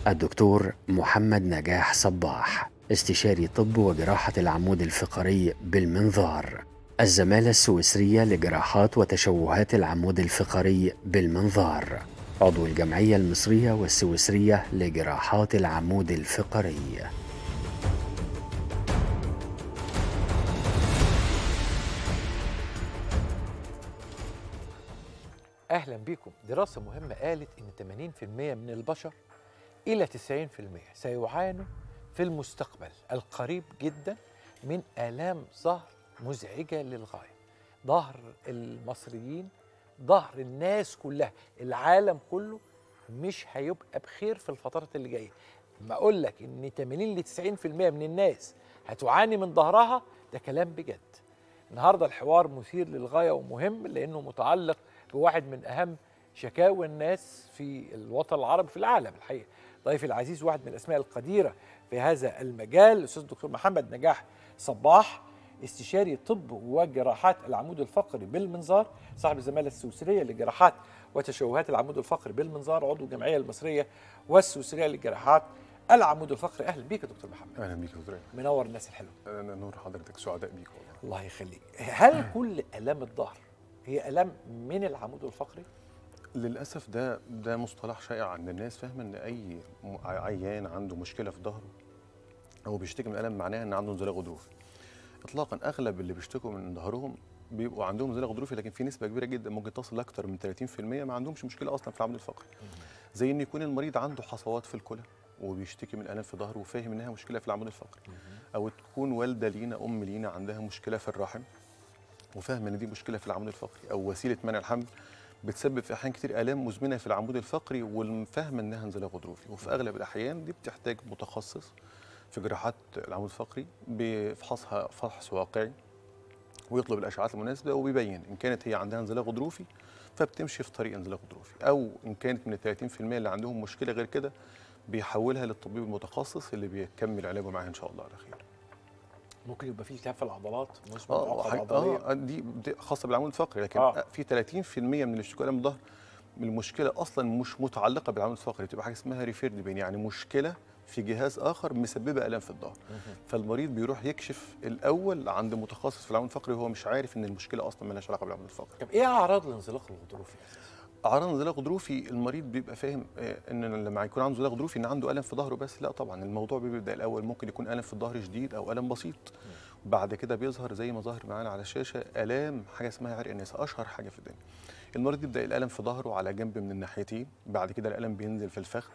الدكتور محمد نجاح صباح استشاري طب وجراحة العمود الفقري بالمنظار الزمالة السويسرية لجراحات وتشوهات العمود الفقري بالمنظار عضو الجمعية المصرية والسويسرية لجراحات العمود الفقري اهلا بيكم دراسه مهمه قالت ان 80% من البشر الى 90% سيعانوا في المستقبل القريب جدا من الام ظهر مزعجه للغايه ظهر المصريين ظهر الناس كلها العالم كله مش هيبقى بخير في الفترات اللي جايه ما اقول لك ان 80 ل 90% من الناس هتعاني من ظهرها ده كلام بجد النهارده الحوار مثير للغايه ومهم لانه متعلق بواحد من اهم شكاوى الناس في الوطن العربي في العالم الحقيقه ضيفي العزيز واحد من الاسماء القديره في هذا المجال الاستاذ الدكتور محمد نجاح صباح استشاري طب وجراحات العمود الفقري بالمنظار صاحب الزماله السويسريه لجراحات وتشوهات العمود الفقري بالمنظار عضو الجمعيه المصريه والسويسريه لجراحات العمود الفقري اهلا بيك يا دكتور محمد اهلا بيك يا دكتور منور الناس الحلوه انا نور حضرتك سعداء بيك والله الله يخليك هل كل الام الظهر هي الام من العمود الفقري للاسف ده ده مصطلح شائع عند الناس فاهمه ان اي م- عيان عنده مشكله في ظهره او بيشتكي من الم معناها ان عنده انزلاق غضروفي اطلاقا اغلب اللي بيشتكوا من ظهرهم بيبقوا عندهم انزلاق غضروفي لكن في نسبه كبيره جدا ممكن تصل لاكثر من 30% ما عندهمش مشكله اصلا في العمود الفقري زي ان يكون المريض عنده حصوات في الكلى وبيشتكي من الم في ظهره وفاهم انها مشكله في العمود الفقري او تكون والده لينا ام لينا عندها مشكله في الرحم وفاهمه ان دي مشكله في العمود الفقري او وسيله منع الحمل بتسبب في احيان كتير الام مزمنه في العمود الفقري والفاهمه انها انزلاق غضروفي وفي اغلب الاحيان دي بتحتاج متخصص في جراحات العمود الفقري بيفحصها فحص واقعي ويطلب الاشعاعات المناسبه وبيبين ان كانت هي عندها انزلاق غضروفي فبتمشي في طريق انزلاق غضروفي او ان كانت من ال 30% اللي عندهم مشكله غير كده بيحولها للطبيب المتخصص اللي بيكمل علاجه معاها ان شاء الله على خير ممكن يبقى فيه التهاب في العضلات مزمن اه عقد حاجة- عضليه اه دي دي خاصه بالعمود الفقري لكن آه. آه. في 30% من اللي اشتكوا الم الظهر من المشكله اصلا مش متعلقه بالعمود الفقري بتبقى حاجه اسمها ريفيرد بين يعني مشكله في جهاز اخر مسببه الام في الظهر فالمريض بيروح يكشف الاول عند متخصص في العمود الفقري وهو مش عارف ان المشكله اصلا مالهاش علاقه بالعمود الفقري طب ايه اعراض الانزلاق الغضروفي اعراض انزلاق غضروفي المريض بيبقى فاهم آه، ان لما يكون عنده انزلاق غضروفي ان عنده الم في ظهره بس لا طبعا الموضوع بيبدا الاول ممكن يكون الم في الظهر شديد او الم بسيط بعد كده بيظهر زي ما ظهر معانا على الشاشه الام حاجه اسمها عرق النساء اشهر حاجه في الدنيا المريض يبدا الالم في ظهره على جنب من الناحيتين بعد كده الالم بينزل في الفخذ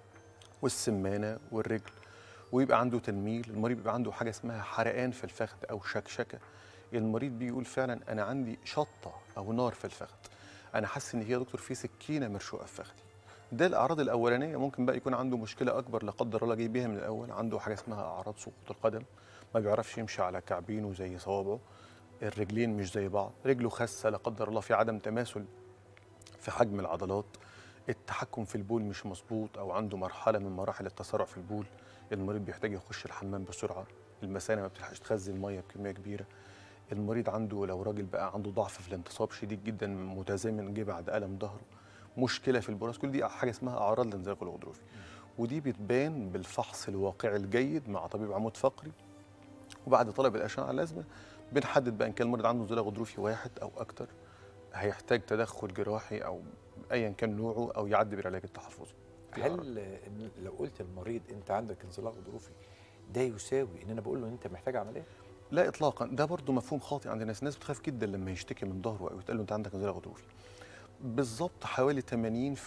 والسمانه والرجل ويبقى عنده تنميل المريض بيبقى عنده حاجه اسمها حرقان في الفخذ او شكشكه المريض بيقول فعلا انا عندي شطه او نار في الفخذ انا حاسس ان هي يا دكتور في سكينه مرشوقه في فخذي ده الاعراض الاولانيه ممكن بقى يكون عنده مشكله اكبر لا قدر الله جاي بيها من الاول عنده حاجه اسمها اعراض سقوط القدم ما بيعرفش يمشي على كعبينه زي صوابعه الرجلين مش زي بعض رجله خاسه لا قدر الله في عدم تماثل في حجم العضلات التحكم في البول مش مظبوط او عنده مرحله من مراحل التسارع في البول المريض بيحتاج يخش الحمام بسرعه المثانه ما بتلحقش تخزن ميه بكميه كبيره المريض عنده لو راجل بقى عنده ضعف في الانتصاب شديد جدا متزامن جه بعد الم ظهره مشكله في البراز كل دي حاجه اسمها اعراض الانزلاق الغضروفي ودي بتبان بالفحص الواقعي الجيد مع طبيب عمود فقري وبعد طلب الاشعه اللازمه بنحدد بقى ان كان المريض عنده انزلاق غضروفي واحد او اكتر هيحتاج تدخل جراحي او ايا كان نوعه او يعدي بالعلاج التحفظي دي أعراض. هل إن لو قلت للمريض انت عندك انزلاق غضروفي ده يساوي ان انا بقول له انت محتاج عمليه لا اطلاقا ده برضو مفهوم خاطئ عند الناس الناس بتخاف جدا لما يشتكي من ظهره او يتقال له انت عندك انزلاق غضروفي بالظبط حوالي 80%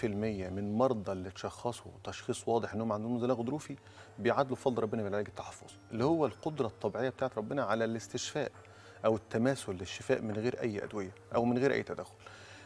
من مرضى اللي اتشخصوا تشخيص واضح انهم عندهم انزلاق غضروفي بيعادلوا بفضل ربنا بالعلاج التحفظي اللي هو القدره الطبيعيه بتاعت ربنا على الاستشفاء او التماثل للشفاء من غير اي ادويه او من غير اي تدخل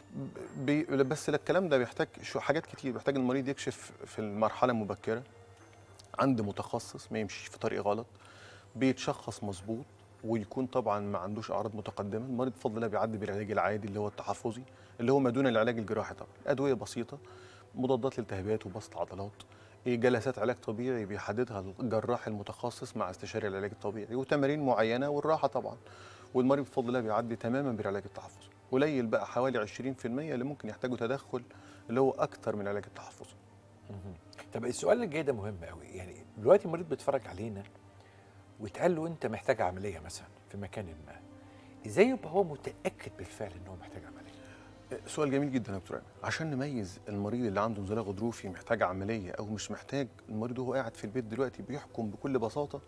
بي بس الكلام ده بيحتاج شو حاجات كتير بيحتاج المريض يكشف في المرحله المبكره عند متخصص ما يمشيش في طريق غلط بيتشخص مظبوط ويكون طبعا ما عندوش اعراض متقدمه المريض بفضل الله بيعدي بالعلاج العادي اللي هو التحفظي اللي هو ما دون العلاج الجراحي طبعا ادويه بسيطه مضادات للالتهابات وبسط عضلات إيه جلسات علاج طبيعي بيحددها الجراح المتخصص مع استشاري العلاج الطبيعي وتمارين معينه والراحه طبعا والمريض بفضل الله بيعدي تماما بالعلاج التحفظي قليل بقى حوالي 20% اللي ممكن يحتاجوا تدخل اللي هو اكتر من العلاج التحفظي طب السؤال اللي جاي ده مهم قوي يعني دلوقتي مريض بيتفرج علينا واتقال له انت محتاج عمليه مثلا في مكان ما ازاي يبقى هو متاكد بالفعل ان هو محتاج عمليه سؤال جميل جدا يا دكتور أيمن. عشان نميز المريض اللي عنده انزلاق غضروفي محتاج عمليه او مش محتاج المريض وهو قاعد في البيت دلوقتي بيحكم بكل بساطه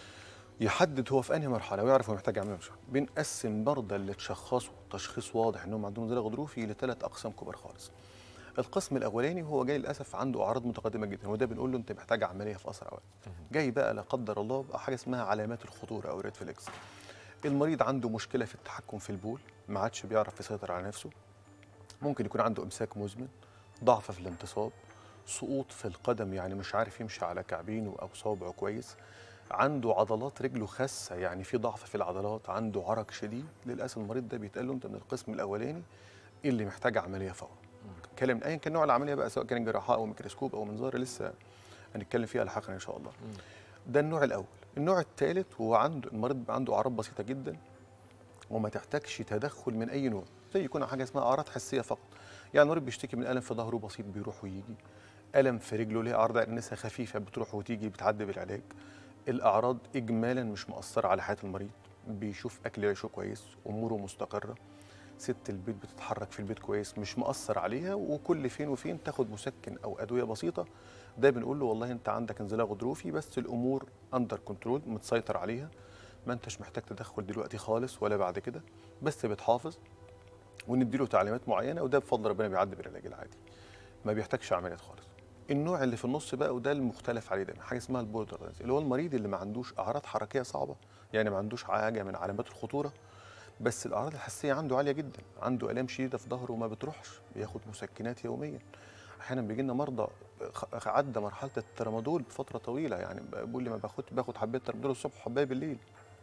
يحدد هو في انهي مرحله ويعرف هو محتاج عمليه مش بنقسم مرضى اللي اتشخصوا تشخيص واضح انهم عندهم انزلاق غضروفي لثلاث اقسام كبار خالص القسم الاولاني هو جاي للاسف عنده اعراض متقدمه جدا وده بنقول له انت محتاج عمليه في اسرع وقت جاي بقى لا قدر الله بقى حاجه اسمها علامات الخطوره او ريد فليكس المريض عنده مشكله في التحكم في البول ما عادش بيعرف يسيطر على نفسه ممكن يكون عنده امساك مزمن ضعف في الانتصاب سقوط في القدم يعني مش عارف يمشي على كعبينه او صوابعه كويس عنده عضلات رجله خاسه يعني في ضعف في العضلات عنده عرق شديد للاسف المريض ده بيتقال له انت من القسم الاولاني اللي محتاج عمليه فورا كلام ايا كان نوع العمليه بقى سواء كان جراحه او ميكروسكوب او منظار لسه هنتكلم فيها لاحقا ان شاء الله ده النوع الاول النوع الثالث هو عنده المريض بيبقى عنده اعراض بسيطه جدا وما تحتاجش تدخل من اي نوع زي يكون حاجه اسمها اعراض حسيه فقط يعني المريض بيشتكي من الم في ظهره بسيط بيروح ويجي الم في رجله ليه اعراض انسه خفيفه بتروح وتيجي بتعدي بالعلاج الاعراض اجمالا مش مؤثره على حياه المريض بيشوف اكل عيشه كويس اموره مستقره ست البيت بتتحرك في البيت كويس مش مأثر عليها وكل فين وفين تاخد مسكن او ادويه بسيطه ده بنقول له والله انت عندك انزلاق غضروفي بس الامور اندر كنترول متسيطر عليها ما انتش محتاج تدخل دلوقتي خالص ولا بعد كده بس بتحافظ ونديله تعليمات معينه وده بفضل ربنا بيعدي بالعلاج العادي ما بيحتاجش عمليات خالص النوع اللي في النص بقى وده المختلف عليه دايما حاجه اسمها البوردر اللي هو المريض اللي ما عندوش اعراض حركيه صعبه يعني ما عندوش حاجه من علامات الخطوره بس الاعراض الحسيه عنده عاليه جدا عنده الام شديده في ظهره وما بتروحش بياخد مسكنات يوميا احيانا بيجي لنا مرضى خ- عدى مرحله الترامادول بفتره طويله يعني بيقول لي ما باخد باخد حبايه ترامادول الصبح وحبايه بالليل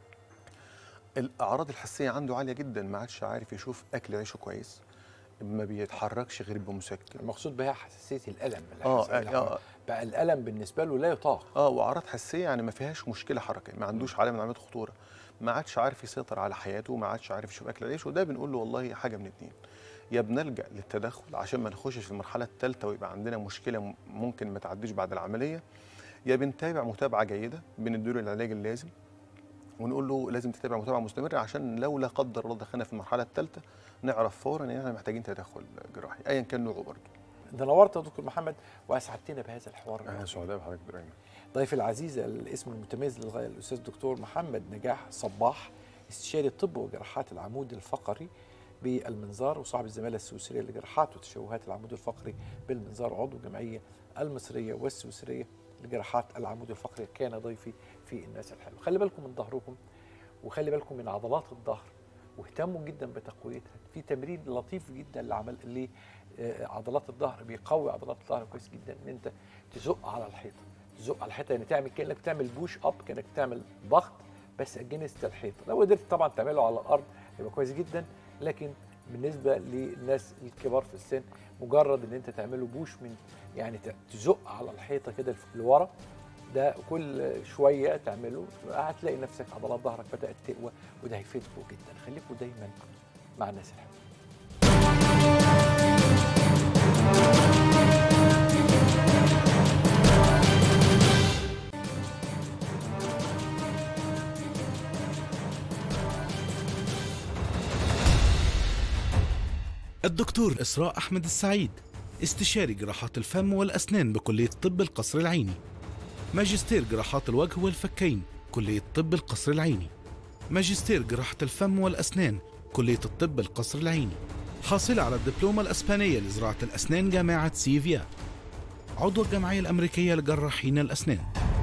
الاعراض الحسيه عنده عاليه جدا ما عادش عارف يشوف اكل عيشه كويس ما بيتحركش غير بمسكن المقصود بها حساسيه الالم اه الحساسية اه, العرض. آه, بقى الالم بالنسبه له لا يطاق اه واعراض حسيه يعني ما فيهاش مشكله حركيه ما عندوش علامه من علامات الخطوره ما عادش عارف يسيطر على حياته ما عادش عارف يشوف اكل عيشه وده بنقول له والله حاجه من اتنين يا بنلجا للتدخل عشان ما نخشش في المرحله الثالثه ويبقى عندنا مشكله م- ممكن ما تعديش بعد العمليه يا بنتابع متابعه جيده بنديله العلاج اللازم ونقول له لازم تتابع متابعه مستمره عشان لو لا قدر الله دخلنا في المرحله الثالثه نعرف فورا ان احنا محتاجين تدخل جراحي ايا كان نوعه برضه ده نورت يا دكتور محمد واسعدتنا بهذا الحوار اهلا سعداء بحضرتك دكتور ايمن ضيفي العزيز الاسم المتميز للغايه الاستاذ الدكتور محمد نجاح صباح استشاري الطب وجراحات العمود الفقري بالمنظار وصاحب الزماله السويسريه لجراحات وتشوهات العمود الفقري بالمنظار عضو الجمعيه المصريه والسويسريه لجراحات العمود الفقري كان ضيفي في الناس الحلوه خلي بالكم من ظهركم وخلي بالكم من عضلات الظهر واهتموا جدا بتقويتها في تمرين لطيف جدا لعمل لعضلات الظهر بيقوي عضلات الظهر كويس جدا ان انت تزق على الحيطه تزق على الحيطه يعني تعمل كانك تعمل بوش اب كانك تعمل ضغط بس اجنست الحيطه لو قدرت طبعا تعمله على الارض يبقى كويس جدا لكن بالنسبه للناس الكبار في السن مجرد ان انت تعمله بوش من يعني ت- تزق على الحيطه كده لورا ده كل شويه تعمله هتلاقي نفسك عضلات ظهرك بدات تقوى وده هيفيدكم جدا خليكم دايما مع الناس الحلوه الدكتور إسراء أحمد السعيد استشاري جراحات الفم والأسنان بكلية طب القصر العيني ماجستير جراحات الوجه والفكين كلية طب القصر العيني ماجستير جراحة الفم والأسنان كلية الطب القصر العيني حاصلة على الدبلومة الأسبانية لزراعة الأسنان جامعة سيفيا عضو الجمعية الأمريكية لجراحين الأسنان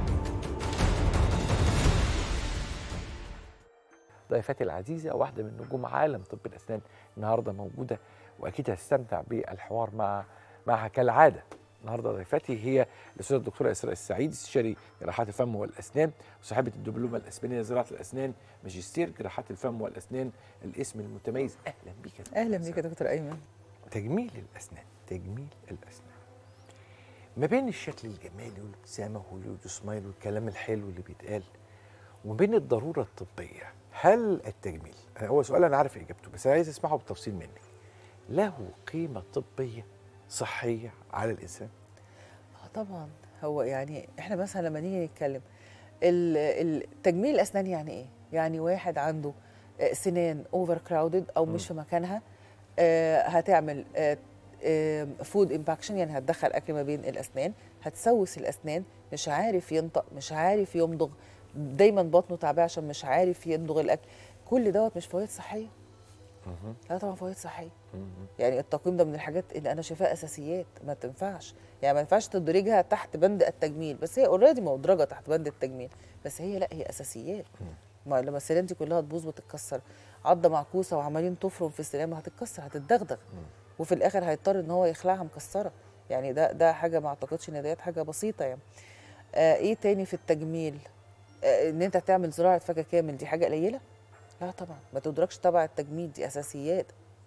ضيفتي العزيزة واحدة من نجوم عالم طب الأسنان النهاردة موجودة وأكيد هتستمتع بالحوار مع معها كالعادة النهاردة ضيفتي هي الأستاذة الدكتورة إسراء السعيد استشاري جراحات الفم والأسنان وصاحبة الدبلومة الأسبانية لزراعة الأسنان ماجستير جراحات الفم والأسنان الاسم المتميز أهلا بك يا دكتورة اهلا إسراء. بيك يا دكتور ايمن تجميل الأسنان تجميل الأسنان ما بين الشكل الجمالي والابتسامة وهوليود سمايل والكلام الحلو اللي بيتقال وما بين الضرورة الطبية هل التجميل هو سؤال أنا عارف إجابته بس عايز أسمعه بالتفصيل منك له قيمة طبية صحية على الإنسان طبعا هو يعني احنا مثلا لما نيجي نتكلم ال- ال- تجميل الاسنان يعني ايه يعني واحد عنده آه، سنان اوفر كراودد او مش في مكانها آه، هتعمل فود امباكشن يعني هتدخل اكل ما بين الاسنان هتسوس الاسنان مش عارف ينطق مش عارف يمضغ دايما بطنه تعبان عشان مش عارف يمضغ الاكل كل دوت مش فوائد صحيه لا طبعا فوائد صحيه يعني التقويم ده من الحاجات اللي انا شايفاها اساسيات ما تنفعش يعني ما ينفعش تدرجها تحت بند التجميل بس هي اوريدي مدرجه تحت بند التجميل بس هي لا هي اساسيات ما لما السنان دي كلها تبوظ وتتكسر عضه معكوسه وعمالين تفرم في السنان ما هتتكسر هتتدغدغ وفي الاخر هيضطر ان هو يخلعها مكسره يعني ده ده حاجه ما اعتقدش ان ديت حاجه بسيطه يعني آه ايه تاني في التجميل آه ان انت تعمل زراعه فكه كامل دي حاجه قليله لا طبعا ما تدركش تبع التجميل دي اساسيات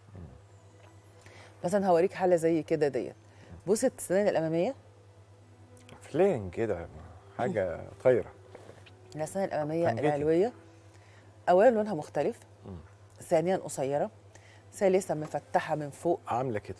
مثلا هوريك حاله زي كده ديت بص السنان الاماميه فلين كده حاجه طايره الاسنان الاماميه فنجتي. العلويه اولا لونها مختلف ثانيا قصيره ثالثا مفتحه من فوق عامله كده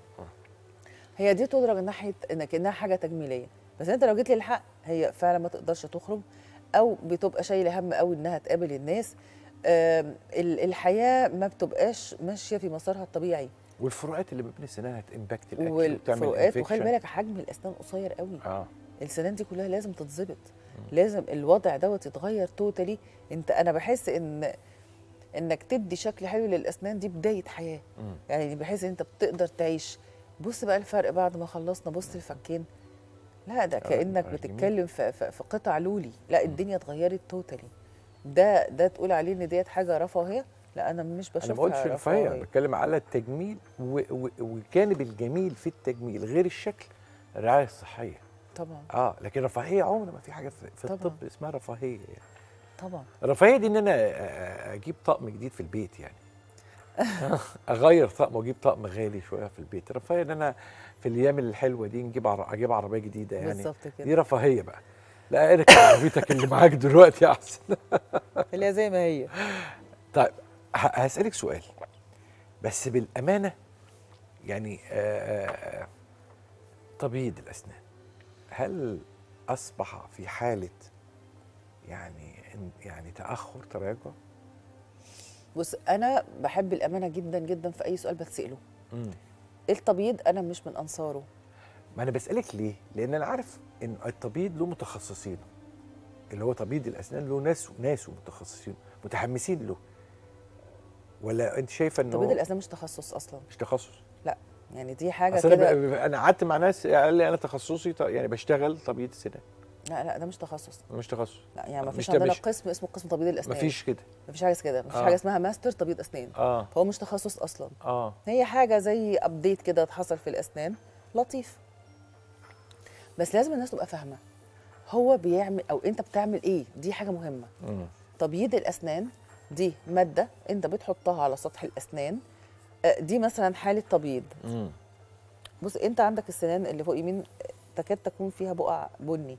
هي دي تدرج ناحيه انك انها حاجه تجميليه بس انت لو جيت للحق هي فعلا ما تقدرش تخرج او بتبقى شايله هم قوي انها تقابل الناس آم، ال- الحياه ما بتبقاش ماشيه في مسارها الطبيعي والفروقات اللي ما بين السنان هتمباكت الاكل والفروقات وخلي infection. بالك حجم الاسنان قصير قوي اه السنان دي كلها لازم تتظبط لازم الوضع دوت يتغير توتالي انت انا بحس ان انك تدي شكل حلو للاسنان دي بدايه حياه مم. يعني بحيث ان انت بتقدر تعيش بص بقى الفرق بعد ما خلصنا بص الفكين لا ده كانك فرق جميل. بتتكلم في, في, في قطع لولي لا الدنيا اتغيرت توتالي ده ده تقول عليه ان ديت حاجه رفاهيه لا انا مش بشوفها انا ما قلتش رفاهيه بتكلم على التجميل و- و- والجانب الجميل في التجميل غير الشكل الرعايه الصحيه طبعا اه لكن رفاهيه عمر ما في حاجه في, في طبعاً. الطب اسمها رفاهيه يعني. طبعا الرفاهيه دي ان انا أ- أ- اجيب طقم جديد في البيت يعني اغير طقم واجيب طقم غالي شويه في البيت الرفاهيه ان انا في الايام الحلوه دي نجيب عر... اجيب عربيه جديده يعني بالظبط كده دي رفاهيه بقى لا اركب عربيتك اللي معاك دلوقتي احسن اللي هي زي ما هي طيب ه- هسألك سؤال بس بالأمانة يعني آه، آه، تبييض الأسنان هل أصبح في حالة يعني إن- يعني تأخر تراجع؟ بص انا بحب الامانه جدا جدا في اي سؤال بتساله التبييض انا مش من انصاره ما أنا بسألك ليه؟ لأن أنا عارف إن التبييض له متخصصين اللي هو تبييض الأسنان له ناس ناس متخصصين متحمسين له ولا أنت شايفة إنه تبييض الاسنان مش تخصص اصلا مش تخصص؟ لا يعني دي حاجه اصل انا كده ب- انا قعدت مع ناس قال لي انا تخصصي ط- يعني بشتغل تبييض سنان لا لا ده مش تخصص مش تخصص لا يعني ما مش فيش ده عندنا مش- قسم اسمه قسم تبييض الاسنان مفيش كده ما فيش حاجه كده ما فيش آه. حاجه اسمها ماستر تبييض اسنان اه فهو مش تخصص اصلا اه هي حاجه زي ابديت كده حصل في الاسنان لطيف بس لازم الناس تبقى فاهمه هو بيعمل او انت بتعمل ايه دي حاجه مهمه مم. تبييض الاسنان دي ماده انت بتحطها على سطح الاسنان آه، دي مثلا حاله تبييض مم. بص انت عندك السنان اللي فوق يمين تكاد تكون فيها بقع بني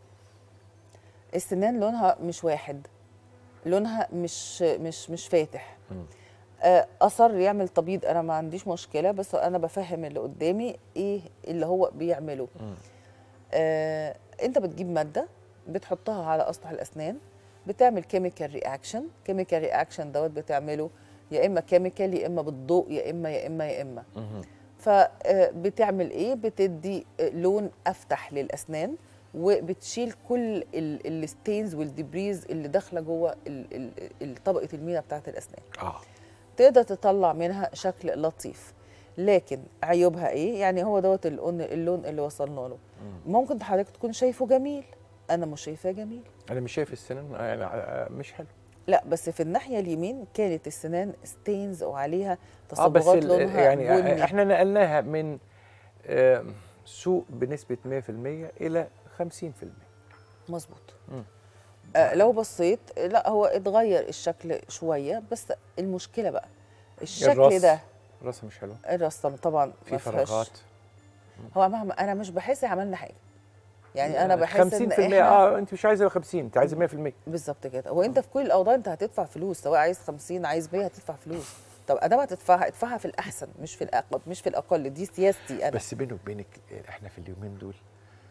السنان لونها مش واحد لونها مش مش مش فاتح مم. آه، اصر يعمل تبييض انا ما عنديش مشكله بس انا بفهم اللي قدامي ايه اللي هو بيعمله مم. آه، انت بتجيب ماده بتحطها على اسطح الاسنان بتعمل كيميكال رياكشن كيميكال رياكشن دوت بتعمله يا اما كيميكال يا اما بالضوء يا اما يا اما يا اما مم. فبتعمل ايه بتدي آه، لون افتح للاسنان وبتشيل كل الستينز والدبريز اللي داخله جوه ال- ال- ال- طبقه المينا بتاعت الاسنان اه تقدر تطلع منها شكل لطيف لكن عيوبها ايه يعني هو دوت اللون اللون اللي وصلنا له ممكن حضرتك تكون شايفه جميل انا مش شايفاه جميل انا مش شايف السنان يعني آه، مش حلو لا بس في الناحيه اليمين كانت السنان ستينز وعليها اه بس تصبغات ال- لونها يعني بني احنا نقلناها من آه، سوق بنسبه 100% الى 50% مظبوط مم. آه لو بصيت لا هو اتغير الشكل شويه بس المشكله بقى الشكل الراس ده راسها مش حلوه الرسم طبعا في ما فيهاش- فراغات هو مهما انا مش بحس عملنا حاجه يعني انا بحس 50% ان احنا اه انت مش عايزه 50 انت عايزه 100% بالظبط كده وانت في كل الاوضاع انت هتدفع فلوس سواء عايز 50 عايز 100 هتدفع فلوس طب ادام هتدفعها ادفعها في الاحسن مش في الاقل مش في الاقل دي سياستي انا بس بيني وبينك احنا في اليومين دول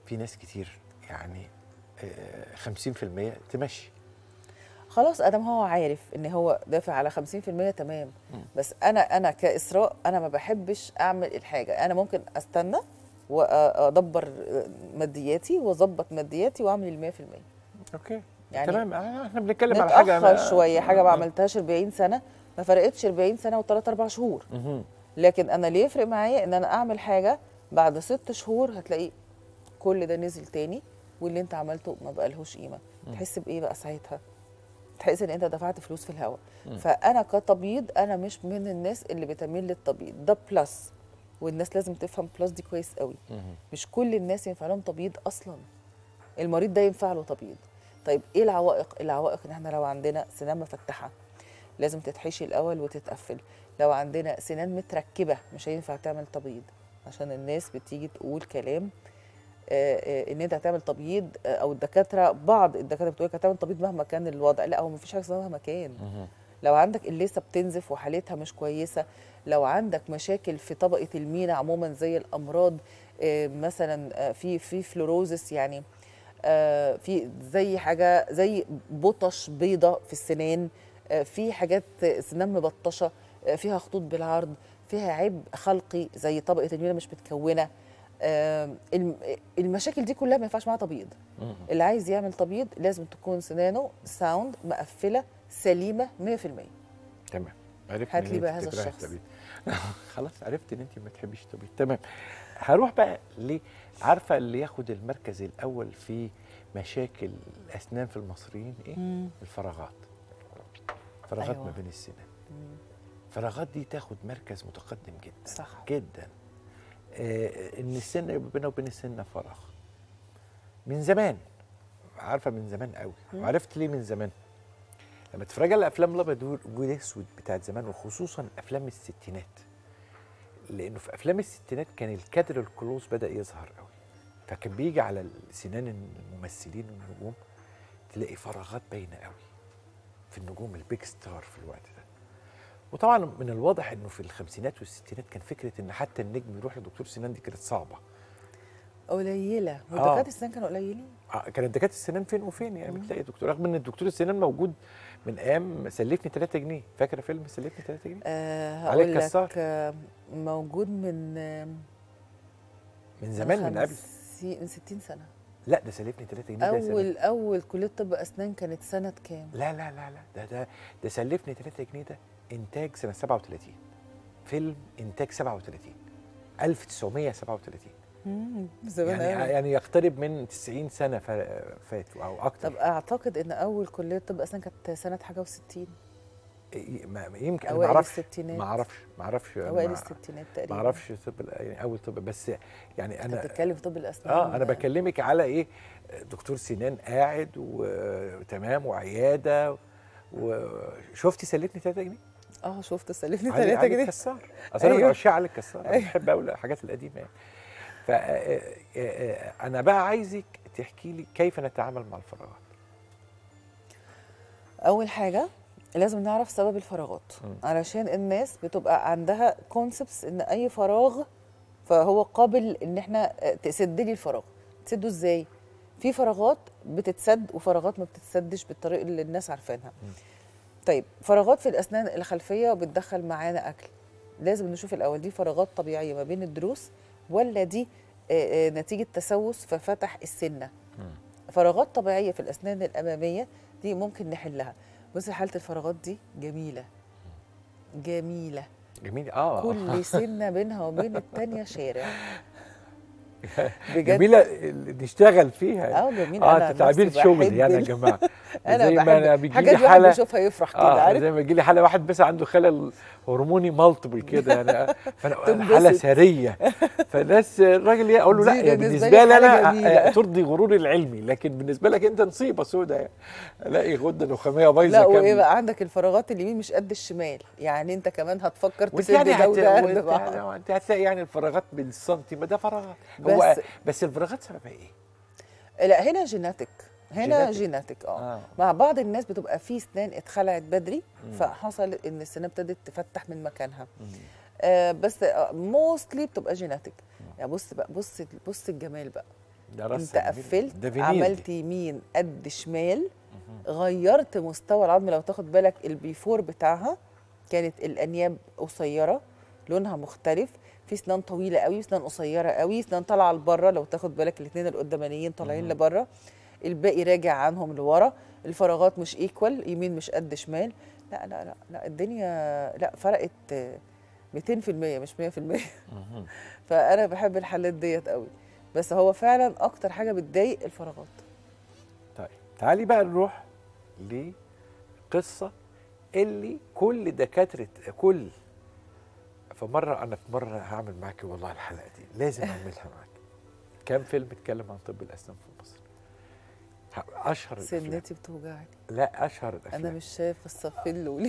في ناس كتير يعني آه، 50% تمشي خلاص ادم هو عارف ان هو دافع على 50% تمام بس انا انا كاسراء انا ما بحبش اعمل الحاجه انا ممكن استنى وادبر مادياتي واظبط مادياتي واعمل ال 100% اوكي يعني تمام آه، احنا بنتكلم على حاجه نتاخر شويه حاجه ما عملتهاش 40 سنه ما فرقتش 40 سنه وثلاث اربع شهور مهم. لكن انا اللي يفرق معايا ان انا اعمل حاجه بعد ست شهور هتلاقي كل ده نزل تاني واللي انت عملته ما بقالهوش قيمه تحس بايه بقى ساعتها تحس ان انت دفعت فلوس في الهواء فانا كتبييض انا مش من الناس اللي بتميل للتبييض ده بلس والناس لازم تفهم بلس دي كويس قوي مهم. مش كل الناس ينفع لهم تبييض اصلا المريض ده ينفع له تبييض طيب ايه العوائق العوائق ان احنا لو عندنا سنان مفتحه لازم تتحشي الاول وتتقفل لو عندنا سنان متركبه مش هينفع تعمل تبييض عشان الناس بتيجي تقول كلام آه، آه، ان انت هتعمل تبييض آه، او الدكاتره بعض الدكاتره بتقول لك هتعمل تبييض مهما كان الوضع لا هو مفيش حاجه اسمها مهما كان مهم. لو عندك اللثه بتنزف وحالتها مش كويسه لو عندك مشاكل في طبقه المينا عموما زي الامراض آه، مثلا آه، في في فلوروزس يعني آه، في زي حاجه زي بطش بيضه في السنان آه، في حاجات سنان مبطشه آه، فيها خطوط بالعرض فيها عيب خلقي زي طبقه المينا مش متكونه آه، الم- المشاكل دي كلها ما ينفعش معاها تبييض مهم. اللي عايز يعمل تبييض لازم تكون سنانه ساوند مقفله سليمه 100% تمام عرفت هات إن لي أنت بقى هذا بتكرهي الشخص. التبييض. خلاص عرفت ان انت ما تحبيش التبييض تمام هروح بقى ليه عارفه اللي ياخد المركز الاول في مشاكل الاسنان في المصريين ايه الفراغات فراغات أيوة. ما بين السنان الفراغات دي تاخد مركز متقدم جدا صح. جدا آه ان السن يبقى بينه وبين السن فراغ من زمان عارفه من زمان قوي وعرفت ليه من زمان لما تتفرج على افلام الابيض والاسود بتاعت زمان وخصوصا افلام الستينات لانه في افلام الستينات كان الكادر الكلوز بدا يظهر قوي فكان بيجي على سنان الممثلين والنجوم تلاقي فراغات باينه قوي في النجوم البيج ستار في الوقت ده وطبعا من الواضح انه في الخمسينات والستينات كان فكره ان حتى النجم يروح لدكتور سنان دي كانت صعبه قليله آه. ودكاتره السنان كانوا قليلين آه، كانت دكاتره السنان فين وفين يعني بتلاقي دكتور رغم ان الدكتور السنان موجود من ايام سلفني 3 جنيه فاكره فيلم سلفني 3 جنيه آه علي هقول الكسار. لك آه موجود من آه من زمان من قبل خمسين- من 60 سنه لا ده سلفني 3 جنيه ده سنة. اول اول كليه طب اسنان كانت سنه كام لا لا لا لا ده ده ده سلفني 3 جنيه ده انتاج سنه 37 فيلم انتاج 37 1937 مم، زمان يعني قوي يعني يقترب من 90 سنه فا- فاتوا او اكتر طب اعتقد ان اول كليه طب اسنان كانت سنه حاجه و60 ي- ما- يمكن أنا ما أوائل اعرفش الستينات. ما اعرفش ما اعرفش أنا اوائل ما- الستينات ما تقريبا اعرفش طب ال- يعني اول طب بس يعني انت انا بتتكلم في طب الاسنان اه انا بكلمك على ايه دكتور سنان قاعد وتمام وعياده وشفتي سلتني 3 جنيه اه شفت سلفني علي 3 علي جنيه الكسار اصل انا من أيوه. عشاق علي الكسار انا أيوه. بحب قوي الحاجات القديمه يعني ف آه، آه، آه، انا بقى عايزك تحكي لي كيف نتعامل مع الفراغات اول حاجه لازم نعرف سبب الفراغات مم. علشان الناس بتبقى عندها كونسبتس ان اي فراغ فهو قابل ان احنا آه، تسد لي الفراغ تسده ازاي في فراغات بتتسد وفراغات ما بتتسدش بالطريقه اللي الناس عارفينها طيب فراغات في الاسنان الخلفيه بتدخل معانا اكل لازم نشوف الاول دي فراغات طبيعيه ما بين الضروس ولا دي آه، آه، نتيجه تسوس ففتح السنه فراغات طبيعيه في الاسنان الاماميه دي ممكن نحلها بصي حاله الفراغات دي جميله جميله جميل اه كل سنه بينها وبين التانيه شارع بجد جميله اللي نشتغل فيها اه جميل اه أنا ده تعبير نفسي شغل بحب يعني يا ال- جماعه انا زي ما انا بحب بيجي حاجات لي الواحد حاله بيشوفها يفرح كده اه عارف زي ما يجي لي حاله واحد بس عنده خلل هرموني مالتيبل كده يعني فانا تنبسط. حاله سريه فالناس الراجل إيه، اقول له لا دي يعني بالنسبة بالنسبه لي لي حاجة انا جميلة. آه، ترضي غروري العلمي لكن بالنسبه لك انت نصيبه سوداء يعني الاقي غده نخاميه بايظه لا وايه كاملة. بقى عندك الفراغات اليمين مش قد الشمال يعني انت كمان هتفكر وانت تسد يعني ده هت... وده قد وانت, بعض يعني انت هتلاقي يعني الفراغات بالسنتي ما ده فراغات هو بس- بس الفراغات سببها ايه؟ لا هنا جيناتيك هنا جيناتيك. جيناتيك اه آه. مع بعض الناس بتبقى في سنان اتخلعت بدري فحصل ان السنان ابتدت تفتح من مكانها آه بس موستلي بتبقى جيناتيك يعني بص بقى بص بص الجمال بقى ده رسم انت جميل. قفلت ده فينير عملت دي. يمين قد شمال غيرت مستوى العظم لو تاخد بالك البيفور بتاعها كانت الانياب قصيره لونها مختلف في سنان طويله قوي سنان قصيره قوي سنان طالعه لبره لو تاخد بالك الاثنين القدامانيين طالعين لبره الباقي راجع عنهم لورا الفراغات مش ايكوال يمين مش قد شمال لا لا لا لا الدنيا لا فرقت آه، 200% مش 100% مهم. فانا بحب الحالات ديت قوي بس هو فعلا اكتر حاجه بتضايق الفراغات طيب تعالي بقى نروح لقصه اللي كل دكاتره كل فمره انا في مره هعمل معاكي والله الحلقه دي لازم اعملها معاكي كام فيلم اتكلم عن طب الاسنان في مصر ه- اشهر الافلام سنتي بتوجعني لا اشهر الافلام انا مش شايف الصفين الاولى